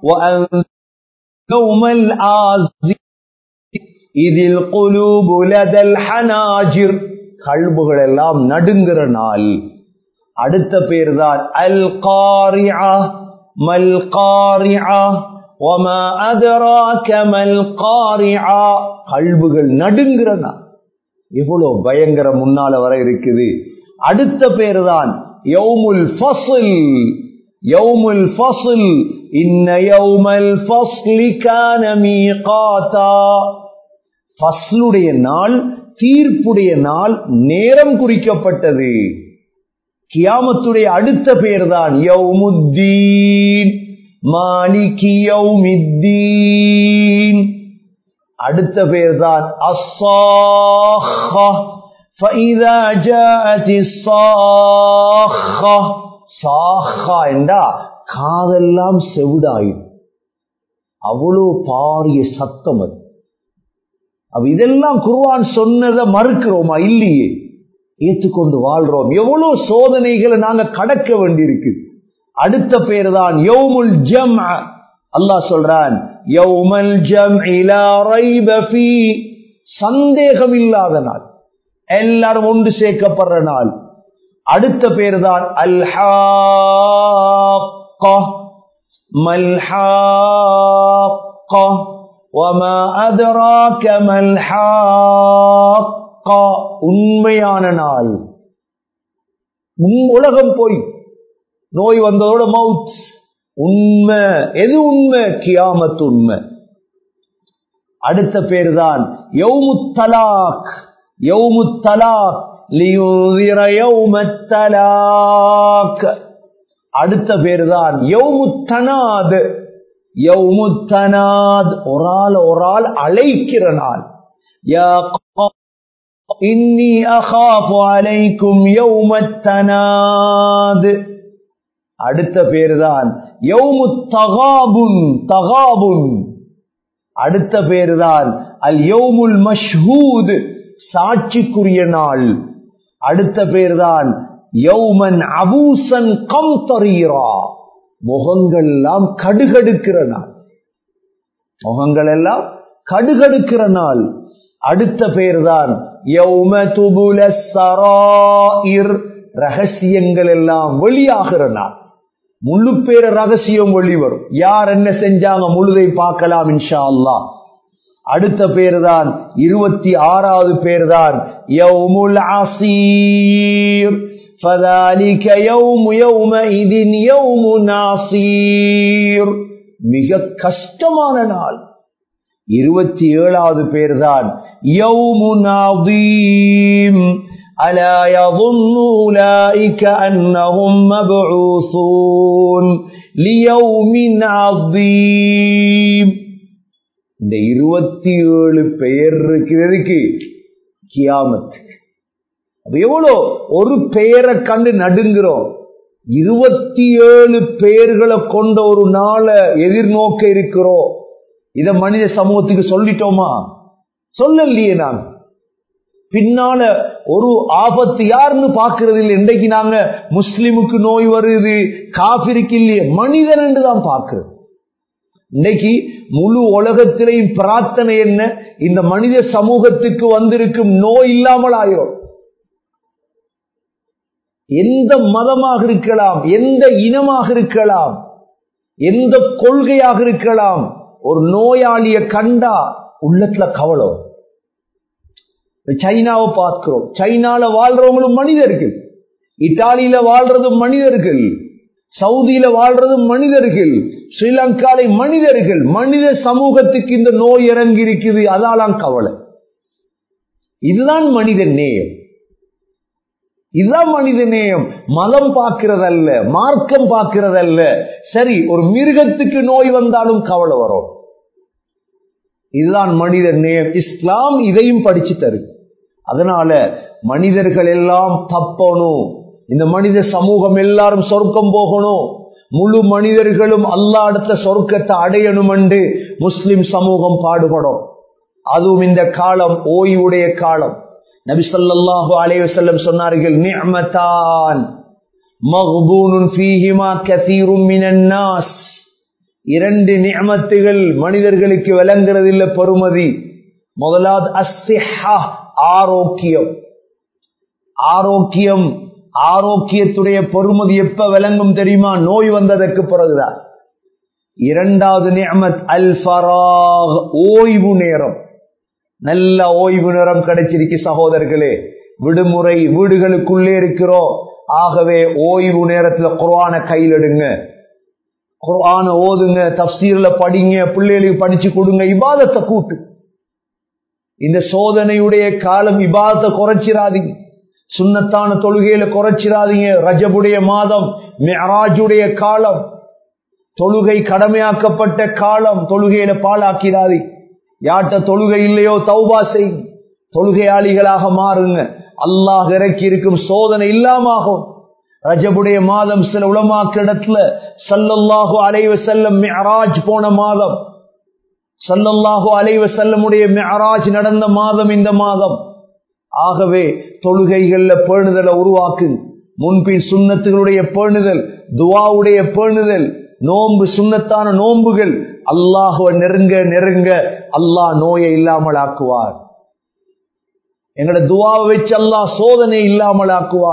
يوم الآزي إذ القلوب لدى الحناجر கல்புகள் எல்லாம் நடுங்குற நாள் அடுத்த பேர் தான் அல் காரியா மல் காரியா وما أدراك ما القارعة கல்புகள் நடுங்குற நாள் எவ்வளவு பயங்கர முன்னால வர இருக்குது அடுத்த பேர் தான் யௌமுல் ஃபஸ்ல் யௌமுல் ஃபஸ்ல் இன்ன யௌமல் ஃபஸ்லி கான மீகாதா ஃபஸ்லுடைய நாள் தீர்ப்புடைய நாள் நேரம் குறிக்கப்பட்டது கியாமத்துடைய அடுத்த பெயர் தான் யௌமுத்தீன் மாலிகி யௌமித்தீன் அடுத்த பெயர் தான் அஸ்ஸாஹா فإذا جاءت الصاخة சாஹா என்றா காதெல்லாம் செவிடாயும் அவ்வளவு பாரிய சத்தம் அது அப்ப இதெல்லாம் குருவான் சொன்னதை மறுக்கிறோமா இல்லையே ஏற்றுக்கொண்டு வாழ்றோம் எவ்வளவு சோதனைகளை நாங்க கடக்க வேண்டியிருக்கு அடுத்த பேர் தான் யௌமுல் ஜம் அல்லாஹ் சொல்றான் யௌமல் ஜம் இலா ரைப ஃபீ சந்தேகம் இல்லாத நாள் எல்லாரும் ஒன்று சேர்க்கப்படுற நாள் அடுத்த பேர் தான் அல்ஹா ما الحاقة وما أدراك ما الحاقة உண்மையான நாள் உலகம் போய் நோய் வந்ததோட மவுத் உண்மை எது உண்மை கியாமத் உண்மை அடுத்த பேர் தான் யௌமுத்தலாக் யௌமுத்தலாக் லியுதிர யௌமத்தலாக் அடுத்த பேர் தான் யௌமுத்தனாத் யௌமுத்தனாத் ஒரு ஆள் ஒரு ஆள் அழைக்கிற நாள் யா இன்னி அகாஃபு அலைக்கும் யௌமத்தனாத் அடுத்த பேர் தான் யௌமு தகாபுன் தகாபுன் அடுத்த பேர் தான் அல் யௌமுல் மஷ்ஹூத் சாட்சிக்குரிய நாள் அடுத்த பேர் தான் யௌமன் அபூசன் கம் தரீரா முகங்கள் எல்லாம் கடுகடுக்கிற நாள் முகங்கள் எல்லாம் கடுகடுக்கிற நாள் அடுத்த பேர் தான் யௌம துபுல சராயிர் ரகசியங்கள் எல்லாம் வெளியாகிற நாள் முழு பேர ரகசியம் வெளிவரும் யார் என்ன செஞ்சாங்க முழுதை பார்க்கலாம் இன்ஷா அல்லா அடுத்த பேர் தான் இருபத்தி ஆறாவது பேர் தான் யௌமுல் ஆசீர் فذلك يوم يومئذ يوم ناصير மிக கஷ்டமான நாள் இருபத்தி ஏழாவது பேர் தான் யௌமுனாதீம் ألا يظن أولئك أنهم مبعوثون ليوم عظيم இந்த இருபத்தி ஏழு பெயர் இருக்கிறதுக்கு கியாமத்து எவ்வளோ ஒரு பெயரை கண்டு நடுங்கிறோம் இருபத்தி ஏழு பெயர்களை கொண்ட ஒரு நாளை எதிர்நோக்க இருக்கிறோம் இத மனித சமூகத்துக்கு சொல்லிட்டோமா சொல்லலையே நான் பின்னால ஒரு ஆபத்து யாருன்னு பாக்குறது இல்லை இன்றைக்கு நாங்க முஸ்லிமுக்கு நோய் வருது காபிருக்கு இல்லையே மனிதன் என்று தான் பார்க்கிறது இன்னைக்கு முழு உலகத்திலேயும் பிரார்த்தனை என்ன இந்த மனித சமூகத்துக்கு வந்திருக்கும் நோய் இல்லாமல் ஆயிரும் எந்த மதமாக இருக்கலாம் எந்த இனமாக இருக்கலாம் எந்த கொள்கையாக இருக்கலாம் ஒரு நோயாளிய கண்டா உள்ளத்துல கவலை சைனாவை பார்க்கிறோம் சைனால வாழ்றவங்களும் மனிதர்கள் இத்தாலியில வாழ்றதும் மனிதர்கள் சவுதியில வாழ்றதும் மனிதர்கள் ஸ்ரீலங்காலை மனிதர்கள் மனித சமூகத்துக்கு இந்த நோய் இறங்கி இருக்குது அதாலாம் கவலை இதுதான் மனித நேயம் இதுதான் மனித நேயம் மதம் பார்க்கிறதல்ல மார்க்கம் பார்க்கிறதல்ல சரி ஒரு மிருகத்துக்கு நோய் வந்தாலும் கவலை வரும் இதுதான் மனித நேயம் இஸ்லாம் இதையும் படிச்சு தரு அதனால மனிதர்கள் எல்லாம் தப்பணும் இந்த மனித சமூகம் எல்லாரும் சொர்க்கம் போகணும் முழு மனிதர்களும் அல்லா அடுத்த சொர்க்கத்தை அடையணும் என்று முஸ்லிம் சமூகம் பாடுபடும் அதுவும் இந்த காலம் ஓய்வுடைய காலம் நபி சொல்லாஹு அலைவசல்லம் சொன்னார்கள் நிஅமதான் மக்பூனுன் ஃபீஹிமா கதீரும் மினன் நாஸ் இரண்டு நியமத்துகள் மனிதர்களுக்கு விளங்குறது இல்ல பெருமதி முதலாவது அஸ்ஸிஹா ஆரோக்கியம் ஆரோக்கியம் ஆரோக்கியத்துடைய பொறுமதி எப்ப விளங்கும் தெரியுமா நோய் வந்ததற்கு பிறகுதான் இரண்டாவது நியமத் அல் ஃபராக் ஓய்வு நேரம் நல்ல ஓய்வு நேரம் கிடைச்சிருக்கு சகோதரர்களே விடுமுறை வீடுகளுக்குள்ளே இருக்கிறோம் ஆகவே ஓய்வு நேரத்துல குர்ஆன கையில் எடுங்க குர்ஆன ஓதுங்க தப்சீர்ல படிங்க பிள்ளைகளுக்கு படிச்சு கொடுங்க இபாதத்தை கூட்டு இந்த சோதனையுடைய காலம் இபாதத்தை குறைச்சிராதீங்க சுண்ணத்தான தொழுகையில குறைச்சிராதீங்க ரஜபுடைய மாதம் மெராஜுடைய காலம் தொழுகை கடமையாக்கப்பட்ட காலம் தொழுகையில பாலாக்கிறாதி யார்கிட்ட தொழுகை இல்லையோ தௌபா செய் தொழுகையாளிகளாக மாறுங்க அல்லாஹ் இறக்கி இருக்கும் சோதனை இல்லாமாகும் ரஜபுடைய மாதம் சில உலமாக்கிடத்துல சல்லல்லாஹு அலைவ செல்லம் மெஹராஜ் போன மாதம் சல்லல்லாஹு அலைவ செல்லமுடைய மெஹராஜ் நடந்த மாதம் இந்த மாதம் ஆகவே தொழுகைகள்ல பேணுதலை உருவாக்கு முன்பின் சுண்ணத்துகளுடைய பேணுதல் துவாவுடைய பேணுதல் நோன்பு சுண்ணத்தான நோன்புகள் அல்லாஹுவ நெருங்க நெருங்க அல்லாஹ் நோயை இல்லாமல் ஆக்குவார் எங்கட துவாவை வச்சு அல்லாஹ் சோதனை இல்லாமல் ஆக்குவான்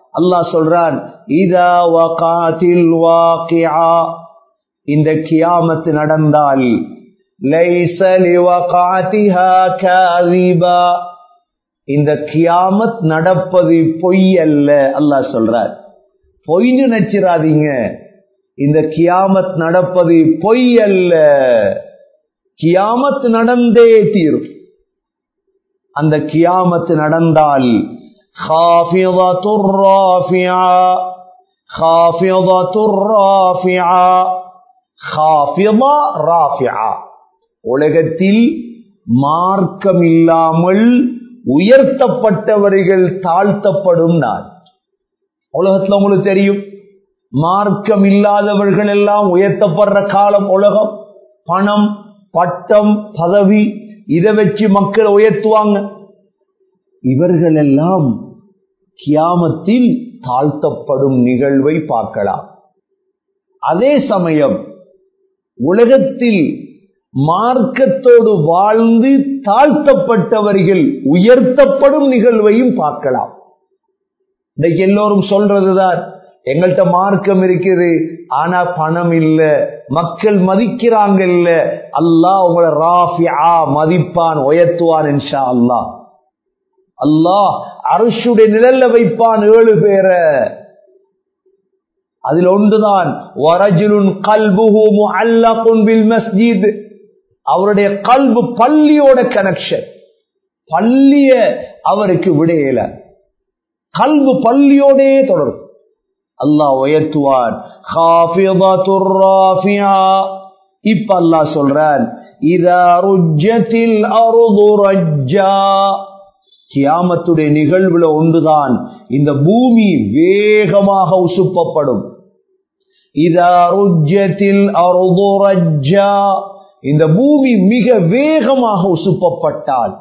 அல்லாஹ் சொல்றான் இதா வகாத்தில் வாக்கியா இந்த கியாமத்து நடந்தால் லைஸ லிவகாத்திஹா காதிபா இந்த கியாமத் நடப்பது பொய் அல்ல அல்லாஹ் சொல்றார் பொய்னு நினைச்சிடாதீங்க இந்த கியாமத் நடப்பது பொய் அல்ல கியாமத் நடந்தே தீரும் அந்த கியாமத் நடந்தால் خافضة رافعة خافضة رافعة خافضة رافعة உலகத்தில் மார்க்கம் இல்லாமல் உயர்த்தப்பட்டவர்கள் தாழ்த்தப்படும் நாள் உலகத்துல உங்களுக்கு தெரியும் மார்க்கம் இல்லாதவர்கள் எல்லாம் உயர்த்தப்படுற காலம் உலகம் பணம் பட்டம் பதவி இதை வச்சு மக்கள் உயர்த்துவாங்க இவர்கள் எல்லாம் கியாமத்தில் தாழ்த்தப்படும் நிகழ்வை பார்க்கலாம் அதே சமயம் உலகத்தில் மார்க்கத்தோடு வாழ்ந்து தாழ்த்தப்பட்டவர்கள் உயர்த்தப்படும் நிகழ்வையும் பார்க்கலாம் இன்னைக்கு எல்லோரும் சொல்றதுதான் எங்கள்கிட்ட மார்க்கம் இருக்குது ஆனா பணம் இல்ல மக்கள் மதிக்கிறாங்க இல்ல அல்லாஹ் உங்களை ராஃபியா மதிப்பான் உயர்த்துவான் இன்ஷா அல்லாஹ் அல்லாஹ் அரிசுடைய நிழல்ல வைப்பான் ஏழு பேரை அதில் ஒன்றுதான் வரஜுலுன் கல்புஹு முஅல்லகுன் பில் மஸ்ஜித் அவருடைய கல்பு பள்ளியோட கனெக்ஷன் பள்ளிய அவருக்கு விடையல கல்பு பள்ளியோடே தொடரும் அல்லாஹ் உயர்த்துவான் இப்ப அல்லாஹ் சொல்றான் இதா ருஜ்ஜத்தில் அருது ரஜ்ஜா கியாமத்துடைய நிகழ்வுல ஒன்றுதான் இந்த பூமி வேகமாக உசுப்பப்படும் இதா ருஜ்ஜத்தில் அருது ரஜ்ஜா இந்த பூமி மிக வேகமாக உசுப்பப்பட்டால்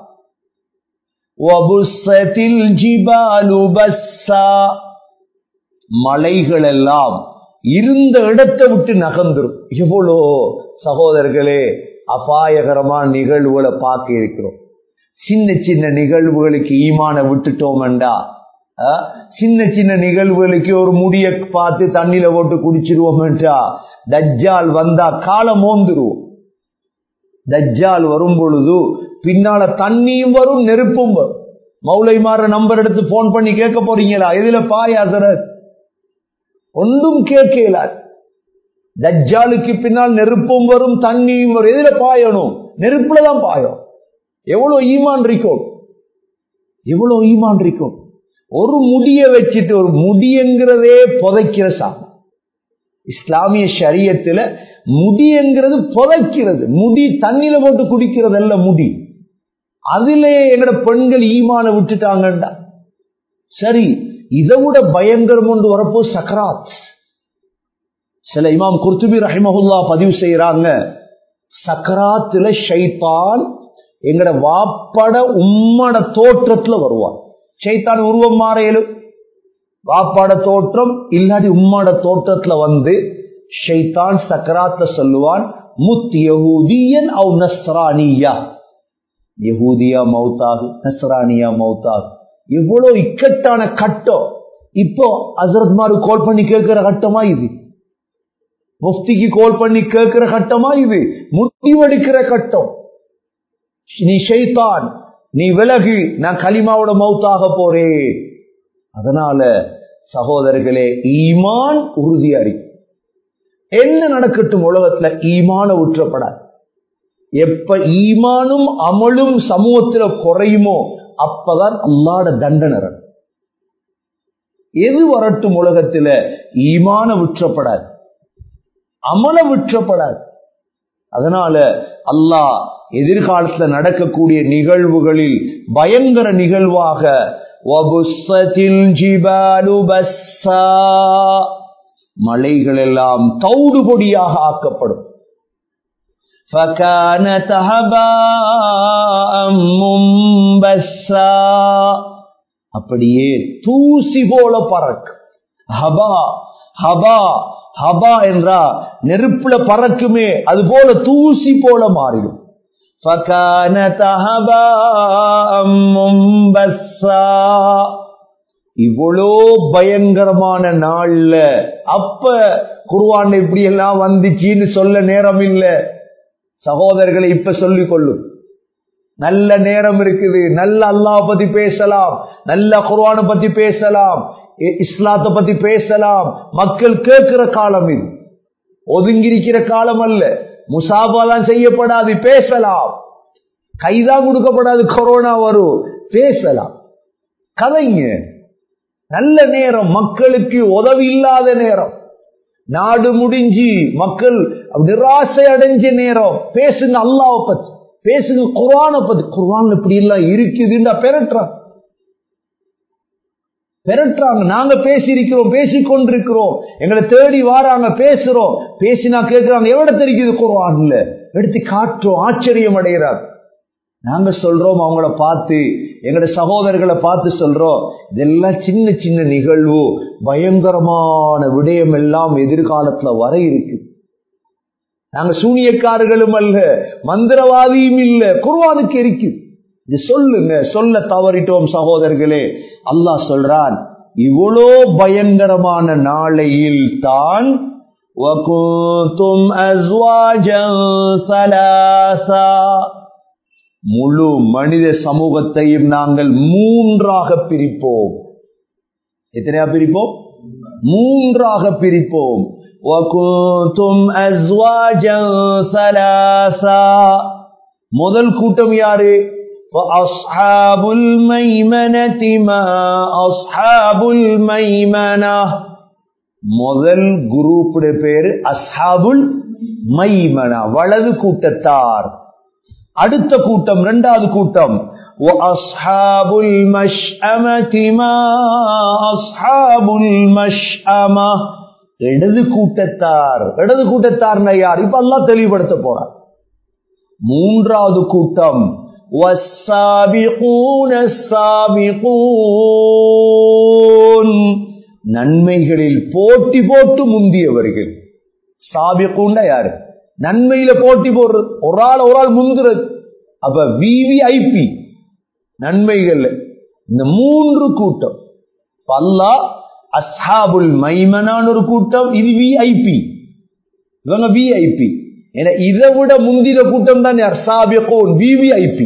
மலைகள் எல்லாம் இருந்த இடத்தை விட்டு நகர்ந்துரும் எவ்வளோ சகோதரர்களே அபாயகரமான நிகழ்வுகளை பார்க்க இருக்கிறோம் சின்ன சின்ன நிகழ்வுகளுக்கு ஈமான விட்டுட்டோம்டா சின்ன சின்ன நிகழ்வுகளுக்கு ஒரு முடிய பார்த்து தண்ணியில போட்டு குடிச்சிருவோம்டா தஜ்ஜால் வந்தா காலம் ஓந்துருவோம் தஜ்ஜால் வரும் பொழுது பின்னால தண்ணியும் வரும் நெருப்பும் வரும் மௌலைமார நம்பர் எடுத்து போன் பண்ணி கேட்க போறீங்களா எதுல பாயாசரத் ஒன்றும் கேட்கலாது தஜ்ஜாலுக்கு பின்னால் நெருப்பும் வரும் தண்ணியும் வரும் எதுல பாயணும் நெருப்புல தான் பாயும் எவ்வளவு ஈமான் இருக்கும் எவ்வளவு ஈமான் இருக்கும் ஒரு முடிய வச்சுட்டு ஒரு முடிங்கிறதே புதைக்கிற சாமம் இஸ்லாமிய சரியத்துல முடிங்கிறது புதைக்கிறது முடி தண்ணியில போட்டு குடிக்கிறது அல்ல முடி அதிலே எங்கட பெண்கள் ஈமான விட்டுட்டாங்கண்டா சரி இதை விட பயங்கரம் ஒன்று வரப்போ சக்கராத் சில இமாம் குர்துபி ரஹிமஹுல்லா பதிவு செய்யறாங்க சக்கராத்துல ஷைத்தான் எங்கட வாப்பட உம்மட தோற்றத்துல வருவான் சைத்தான் உருவம் மாறையலும் வாப்பாட தோற்றம் இல்லாட்டி உம்மாட தோற்றத்துல வந்து ஷைத்தான் சக்கராத்துல சொல்லுவான் முத் யஹூதியன் அவ் நஸ்ரானியா யஹூதியா மௌத்தாகு நஸ்ரானியா மௌத்தாகு எவ்வளவு இக்கட்டான கட்டம் இப்போ அசரத்மாரு கோல் பண்ணி கேட்கிற கட்டமா இது முஃப்திக்கு கோல் பண்ணி கேட்கிற கட்டமா இது முடிவெடுக்கிற கட்டம் நீ ஷைத்தான் நீ விலகு நான் களிமாவோட மௌத்தாக போறேன் அதனால சகோதரர்களே ஈமான் உறுதியா இருக்கு என்ன நடக்கட்டும் உலகத்துல ஈமான ஊற்றப்படாது எப்ப ஈமானும் அமலும் சமூகத்துல குறையுமோ அப்பதான் அல்லாட தண்டனை எது வரட்டும் உலகத்துல ஈமான விற்றப்படாது அமல விற்றப்படாது அதனால அல்லாஹ் எதிர்காலத்துல நடக்கக்கூடிய நிகழ்வுகளில் பயங்கர நிகழ்வாக மலைகள் எல்லாம் தௌடு பொடியாக ஆக்கப்படும் அப்படியே தூசி போல பறக்கு ஹபா ஹபா ஹபா என்றா நெருப்புல பறக்குமே அது போல தூசி போல மாறிடும் இவ்வளோ பயங்கரமான நாள்ல அப்ப குருவான் இப்படி எல்லாம் வந்துச்சின்னு சொல்ல நேரம் இல்ல சகோதரர்களை இப்ப சொல்லிக் கொள்ளும் நல்ல நேரம் இருக்குது நல்ல அல்லாஹ் பத்தி பேசலாம் நல்ல குர்ஆனை பத்தி பேசலாம் இ- இஸ்லாத்தை பத்தி பேசலாம் மக்கள் கேட்கிற காலம் இது ஒதுங்கியிருக்கிற காலம் அல்ல முசாபாதான் செய்யப்படாது பேசலாம் கைதான் கொடுக்கப்படாது கொரோனா வரும் பேசலாம் கதைங்க நல்ல நேரம் மக்களுக்கு உதவி இல்லாத நேரம் நாடு முடிஞ்சு மக்கள் நிராசை அடைஞ்ச நேரம் பேசுங்க அல்லாவை பத்தி பேசுங்க குர்ஆனை பத்தி குர்ஆன் இப்படி எல்லாம் இருக்குதுன்னா பெறட்டுறாங்க பெறட்டுறாங்க நாங்க பேசியிருக்கிறோம் பேசிக் கொண்டிருக்கிறோம் எங்களை தேடி வாராங்க பேசுறோம் பேசினா கேட்கிறாங்க எவ்வளவு தெரிக்குது குர்ஆன்ல எடுத்து காட்டுறோம் ஆச்சரியம் அடைகிறாங்க நாங்க சொல்றோம் அவங்கள பார்த்து எங்களோட சகோதரர்களை பார்த்து சொல்றோம் இதெல்லாம் சின்ன சின்ன நிகழ்வு பயங்கரமான விடயம் எல்லாம் எதிர்காலத்துல வர இருக்கு நாங்க சூனியக்காரர்களும் அல்ல மந்திரவாதியும் இல்ல குர்ஆனுக்கு இருக்கு இது சொல்லுங்க சொல்ல தவறிட்டோம் சகோதரர்களே அல்லாஹ் சொல்றான் இவ்வளோ பயங்கரமான நாளையில் தான் وَكُنْتُمْ أَزْوَاجًا ثَلَاثًا முழு மனித சமூகத்தையும் நாங்கள் மூன்றாக பிரிப்போம் எத்தனையா பிரிப்போம் மூன்றாக பிரிப்போம் وَكُنْتُمْ أَزْوَاجًا ثَلَاثًا முதல் கூட்டம் யாரு فَأَصْحَابُ الْمَيْمَنَةِ مَا أَصْحَابُ الْمَيْمَنَةِ முதல் குரூப் பேரு அஸ்ஹாபுல் மைமனா வலது கூட்டத்தார் அடுத்த கூட்டம் இரண்டாவது கூட்டம் وَأَصْحَابُ الْمَشْأَمَةِ مَا أَصْحَابُ الْمَشْأَمَةِ இடது கூட்டத்தார் இடது கூட்டத்தார்னா யார் இப்ப எல்லாம் தெளிவுபடுத்த போறார் மூன்றாவது கூட்டம் وَالسَّابِقُونَ السَّابِقُونَ நன்மைகளில் போட்டி போட்டு முந்தியவர்கள் சாபிக்குண்டா யாரு நன்மையில போட்டி போடுறது ஒரு ஆள் ஒரு ஆள் முந்துறது அப்ப விவிஐபி நன்மைகள் இந்த மூன்று கூட்டம் இப்ப அல்லாஹ் அஸ்ஹாபுல் மைமனான ஒரு கூட்டம் இது விஐபி இவங்க விஐபி ஏன்னா இதை விட முந்தின கூட்டம் தான் யார் சாபிகோன் விவிஐபி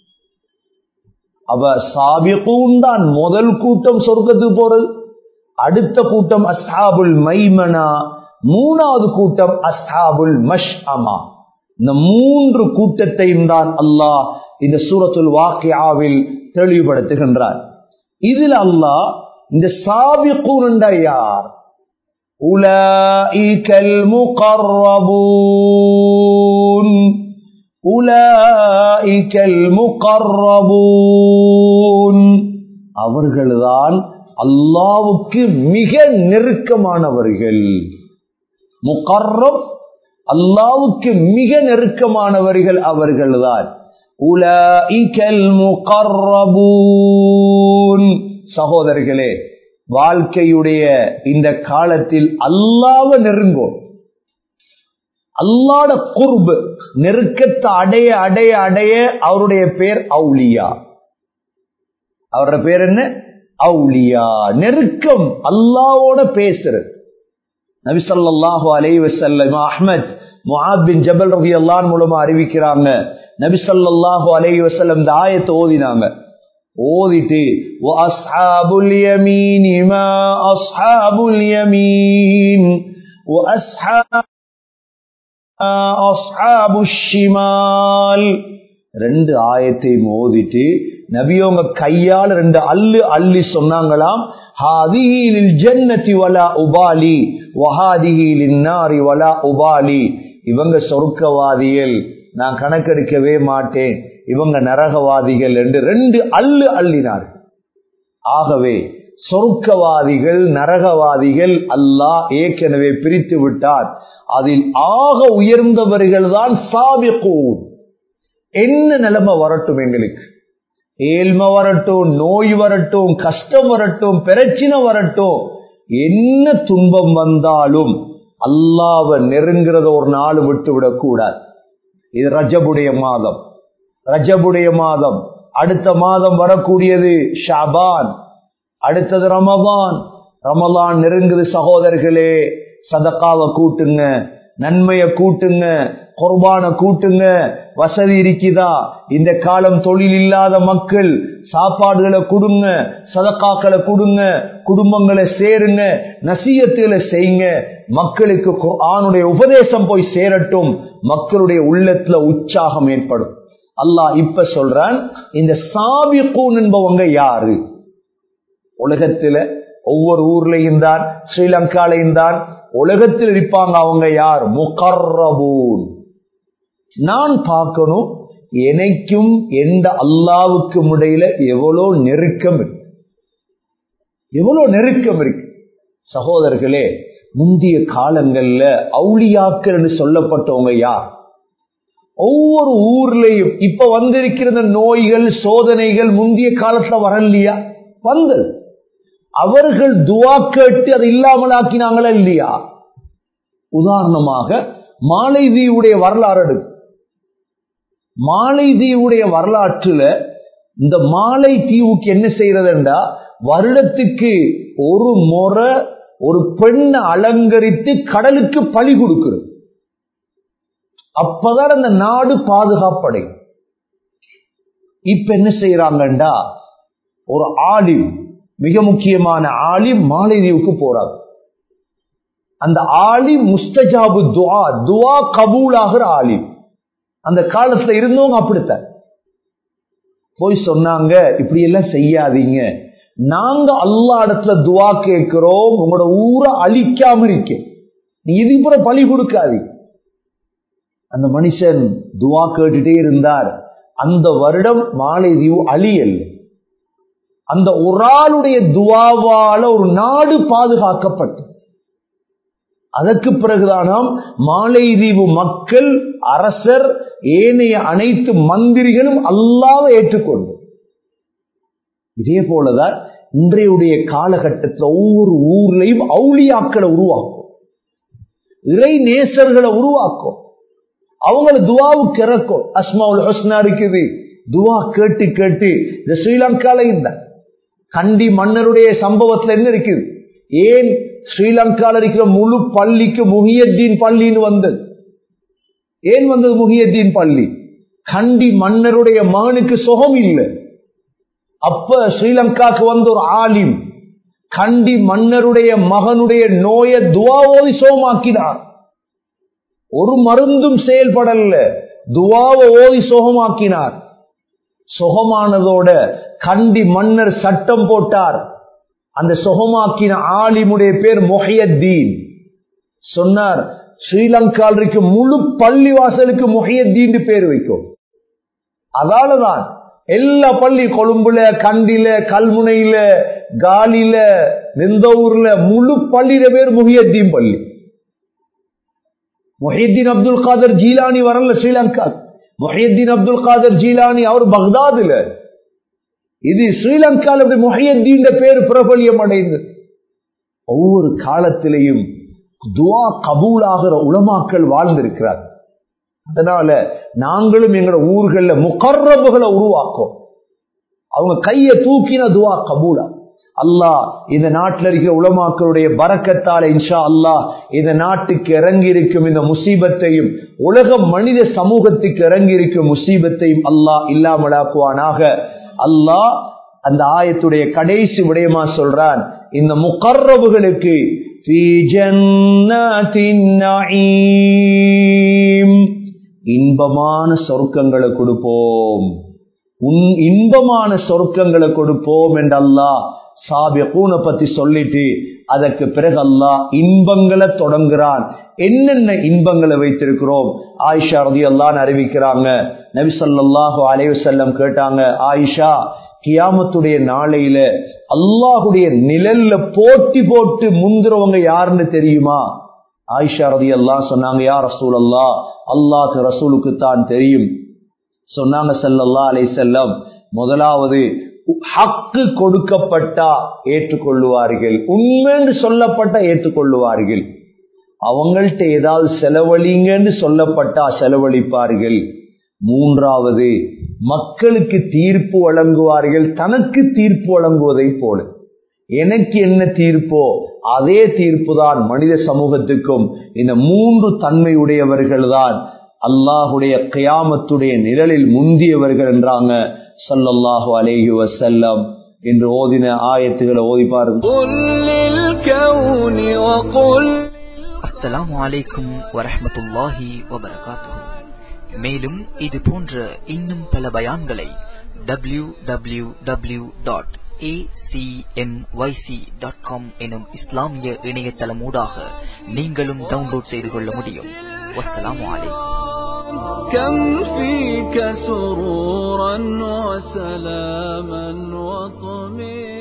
அவ சாபிகூன் தான் முதல் கூட்டம் சொர்க்கத்துக்கு போறது அடுத்த கூட்டம் அஸ்ஹாபுல் மைமனா மூணாவது கூட்டம் அஸ்ஹாபுல் மஷ் அமா இந்த மூன்று கூட்டத்தையும் தான் அல்லாஹ் இந்த சூரத்துல் வாக்கியாவில் தெளிவுபடுத்துகின்றார் இதில் அல்லாஹ் இந்த சாபிகூன் யார் أولئك المقربون أولئك المقربون அவர்கள்தான் அல்லாவுக்கு மிக நெருக்கமானவர்கள் முகர்ரம் அல்லாவுக்கு மிக நெருக்கமானவர்கள் அவர்கள்தான் உலஇகல் முகர்ரபூன் சகோதரர்களே வாழ்க்கையுடைய இந்த காலத்தில் அல்லாவ நெருங்கும் அல்லாட குர்பு நெருக்கத்தை அடைய அடைய அடைய அவருடைய பேர் அவுலியா அவரோட பேர் என்ன அவுலியா நெருக்கம் அல்லாவோட பேசுறது நபி ஸல்லல்லாஹு அலைஹி வஸல்லம் அஹ்மத் முஆத் பின் ஜபல் ரலியல்லாஹு மூலமா அறிவிக்கிறாங்க நபி ஸல்லல்லாஹு அலைஹி வஸல்லம் இந்த ஆயத்தை ஓதினாங்க ஓதிட்டு وَأَصْحَابُ الْيَمِينِ مَا أَصْحَابُ الْيَمِينِ وَأَصْحَابُ أَصْحَابُ الشِّمَالِ ரெண்டு ஆயத்தையும் ஓதிட்டு நபியோங்க கையால் ரெண்டு அள்ளு அள்ளி சொன்னாங்களாம் ஹாதிஹி லில் ஜன்னதி வலா உபாலி வஹாதிஹி லின்னாரி வலா உபாலி இவங்க சொர்க்கவாதிகள் நான் கணக்கெடுக்கவே மாட்டேன் இவங்க நரகவாதிகள் என்று ரெண்டு அள்ளு அள்ளினார் ஆகவே சொர்க்கவாதிகள் நரகவாதிகள் அல்லாஹ் ஏற்கனவே பிரித்து விட்டார் அதில் ஆக உயர்ந்தவர்கள் தான் சாபிகூன் என்ன நிலைமை வரட்டும் எங்களுக்கு ஏழ்மை வரட்டும் நோய் வரட்டும் கஷ்டம் வரட்டும் பிரச்சனை வரட்டும் என்ன துன்பம் வந்தாலும் அல்லாவை நெருங்கிறத ஒரு நாள் விட்டு விடக்கூடாது இது ரஜபுடைய மாதம் ரஜபுடைய மாதம் அடுத்த மாதம் வரக்கூடியது ஷாபான் அடுத்தது ரமதான் ரமலான் நெருங்குது சகோதரர்களே சதக்காவை கூட்டுங்க நன்மையை கூட்டுங்க குர்பான கூட்டுங்க வசதி இருக்குதா இந்த காலம் தொழில் இல்லாத மக்கள் சாப்பாடுகளை கொடுங்க சதக்காக்களை கொடுங்க குடும்பங்களை சேருங்க நசீகத்துகளை செய்யுங்க மக்களுக்கு ஆணுடைய உபதேசம் போய் சேரட்டும் மக்களுடைய உள்ளத்துல உற்சாகம் ஏற்படும் அல்லாஹ் இப்ப சொல்றான் இந்த சாபிக்கூன் என்பவங்க யாரு உலகத்துல ஒவ்வொரு ஊர்லயும் தான் ஸ்ரீலங்காலையும் தான் உலகத்தில் இருப்பாங்க அவங்க யார் முகர்ரபூன் நான் பார்க்கணும் எனக்கும் எந்த அல்லாவுக்கும் இடையில எவ்வளவு நெருக்கம் இருக்கு எவ்வளவு நெருக்கம் இருக்கு சகோதரர்களே முந்தைய காலங்கள்ல அவுளியாக்கள் என்று சொல்லப்பட்டவங்க யார் ஒவ்வொரு ஊர்லயும் இப்ப வந்திருக்கிற நோய்கள் சோதனைகள் முந்தைய காலத்துல வரலையா வந்தது அவர்கள் துவா கேட்டு அதை இல்லாமல் ஆக்கினாங்களா இல்லையா உதாரணமாக மாலைதீவுடைய வரலாறு எடுக்கும் மாலைதீவுடைய வரலாற்றுல இந்த மாலை தீவுக்கு என்ன செய்யறதுண்டா வருடத்துக்கு ஒரு முறை ஒரு பெண்ணை அலங்கரித்து கடலுக்கு பழி கொடுக்கிறது அப்பதான் அந்த நாடு பாதுகாப்படை இப்ப என்ன செய்யறாங்கண்டா ஒரு ஆலிம் மிக முக்கியமான ஆலிம் மாலைதீவுக்கு போறாங்க அந்த ஆலிம் முஸ்தஜாபு துவா துவா கபூல் ஆகிற ஆலிம் அந்த காலத்துல இருந்தவங்க அப்படித்தான் போய் சொன்னாங்க இப்படி எல்லாம் செய்யாதீங்க நாங்க அல்லா இடத்துல துவா கேட்கிறோம் உங்களோட ஊரை அழிக்காம இருக்க நீ இது புற பழி கொடுக்காதீங்க அந்த மனுஷன் துவா கேட்டுட்டே இருந்தார் அந்த வருடம் மாலைதீவு அழியல் அந்த ஒரு ஆளுடைய துவாவால ஒரு நாடு பாதுகாக்கப்பட்டு அதற்கு பிறகுதானாம் மாலைதீவு மக்கள் அரசர் ஏனைய அனைத்து மந்திரிகளும் அல்லாவை ஏற்றுக்கொண்டு இதே போலதான் இன்றையுடைய காலகட்டத்தில் ஒவ்வொரு ஊர்லையும் அவுளியாக்களை உருவாக்கும் இறை நேசர்களை உருவாக்கும் அவங்கள துவாவுக்கு இறக்கும் அஸ்மாவுல் ஹஸ்னா இருக்குது துவா கேட்டு கேட்டு இந்த ஸ்ரீலங்கால இந்த கண்டி மன்னருடைய சம்பவத்துல என்ன இருக்குது ஏன் ஸ்ரீலங்கால இருக்கிற முழு பள்ளிக்கு முஹியத்தீன் பள்ளின்னு வந்தது ஏன் வந்தது முஹியத்தீன் பள்ளி கண்டி மன்னருடைய மகனுக்கு சுகம் இல்லை அப்ப ஸ்ரீலங்காக்கு வந்த ஒரு ஆலிம் கண்டி மன்னருடைய மகனுடைய நோயை துவாவோதி சோமாக்கினார் ஒரு மருந்தும் செயல்படல துவாவை ஓதி சுகமாக்கினார் சுகமானதோட கண்டி மன்னர் சட்டம் போட்டார் அந்த சுகமாக்கின ஆலிமுடைய பேர் மொஹியத்தீன் சொன்னார் ஸ்ரீலங்கால் இருக்க முழு பள்ளி வாசலுக்கு மொஹியத்தீன் பேர் வைக்கும் அதாலதான் எல்லா பள்ளி கொழும்புல கண்டில கல்முனையில காலில நிந்தவூர்ல முழு பள்ளியில பேர் முஹியத்தீன் பள்ளி முஹியத்தீன் அப்துல் காதர் ஜீலானி வரல ஸ்ரீலங்கா முஹியத்தீன் அப்துல் காதர் ஜீலானி அவர் பக்தாதுல இது ஸ்ரீலங்கால முஹியத்தீன் பேர் பிரபலியம் அடைந்தது ஒவ்வொரு காலத்திலையும் துவா கபூலாகிற உளமாக்கள் வாழ்ந்திருக்கிறார் அதனால நாங்களும் எங்களோட ஊர்கள்ல முகர்ரபுகளை உருவாக்கும் அவங்க கையை தூக்கின துவா கபூலா அல்லாஹ் இந்த நாட்டில் இருக்கிற உலமாக்களுடைய பறக்கத்தால இன்ஷா அல்லாஹ் இந்த நாட்டுக்கு இறங்கி இருக்கும் இந்த முசீபத்தையும் உலக மனித சமூகத்துக்கு இறங்கி இருக்கும் முசீபத்தையும் அல்லாஹ் இல்லாமலாக்குவானாக அல்லாஹ் அந்த ஆயத்துடைய கடைசி விடயமா சொல்றான் இந்த முகர்ரபுகளுக்கு இன்பமான சொர்க்கங்களை கொடுப்போம் உன் இன்பமான சொர்க்கங்களை கொடுப்போம் என்றல்லா சாபியக்கூனை பத்தி சொல்லிட்டு அதற்கு பிறகு அல்லா இன்பங்களை தொடங்குறான் என்னென்ன இன்பங்களை வைத்திருக்கிறோம் ஆயிஷா ரதி அல்லான்னு அறிவிக்கிறாங்க நபிசல்லாஹு அலைவு செல்லம் கேட்டாங்க ஆயிஷா கியாமத்துடைய நாளையில அல்லாஹுடைய நிழல்ல போட்டி போட்டு முந்துறவங்க யாருன்னு தெரியுமா ஆயிஷா ரதி எல்லாம் சொன்னாங்க யார் ரசூல் அல்லா அல்லாஹ் ரசூலுக்கு தான் தெரியும் சொன்னாங்க செல்லல்லா அலை செல்லம் முதலாவது ஹக்கு கொடுக்கப்பட்டா ஏற்றுக்கொள்ளுவார்கள் உண்மைன்னு சொல்லப்பட்டா ஏற்றுக்கொள்ளுவார்கள் அவங்கள்ட்ட ஏதாவது செலவழிங்கன்னு சொல்லப்பட்டா செலவழிப்பார்கள் மூன்றாவது மக்களுக்கு தீர்ப்பு வழங்குவார்கள் தனக்கு தீர்ப்பு வழங்குவதை போல எனக்கு என்ன தீர்ப்போ அதே தீர்ப்பு தான் மனித சமூகத்துக்கும் இந்த மூன்று தன்மை உடையவர்கள் தான் அல்லாஹுடைய கயாமத்துடைய நிழலில் முந்தியவர்கள் என்றாங்க சல்லல்லாஹு அலேஹி வசல்லம் என்று ஓதின ஆயத்துகளை ஓதி பாருங்க அஸ்ஸலாமு அலைக்கும் வரஹமத்துல்லாஹி வபரகாத்துஹு மேலும் இது போன்ற இன்னும் பல பயான்களை W W W dot acmyc.com எனும் இஸ்லாமிய இணையதளம் ஊடாக நீங்களும் டவுன்லோட் செய்து கொள்ள முடியும் வஸ்ஸலாமு அலைக்கும் كم فيك سرورا وسلاما وطمئنا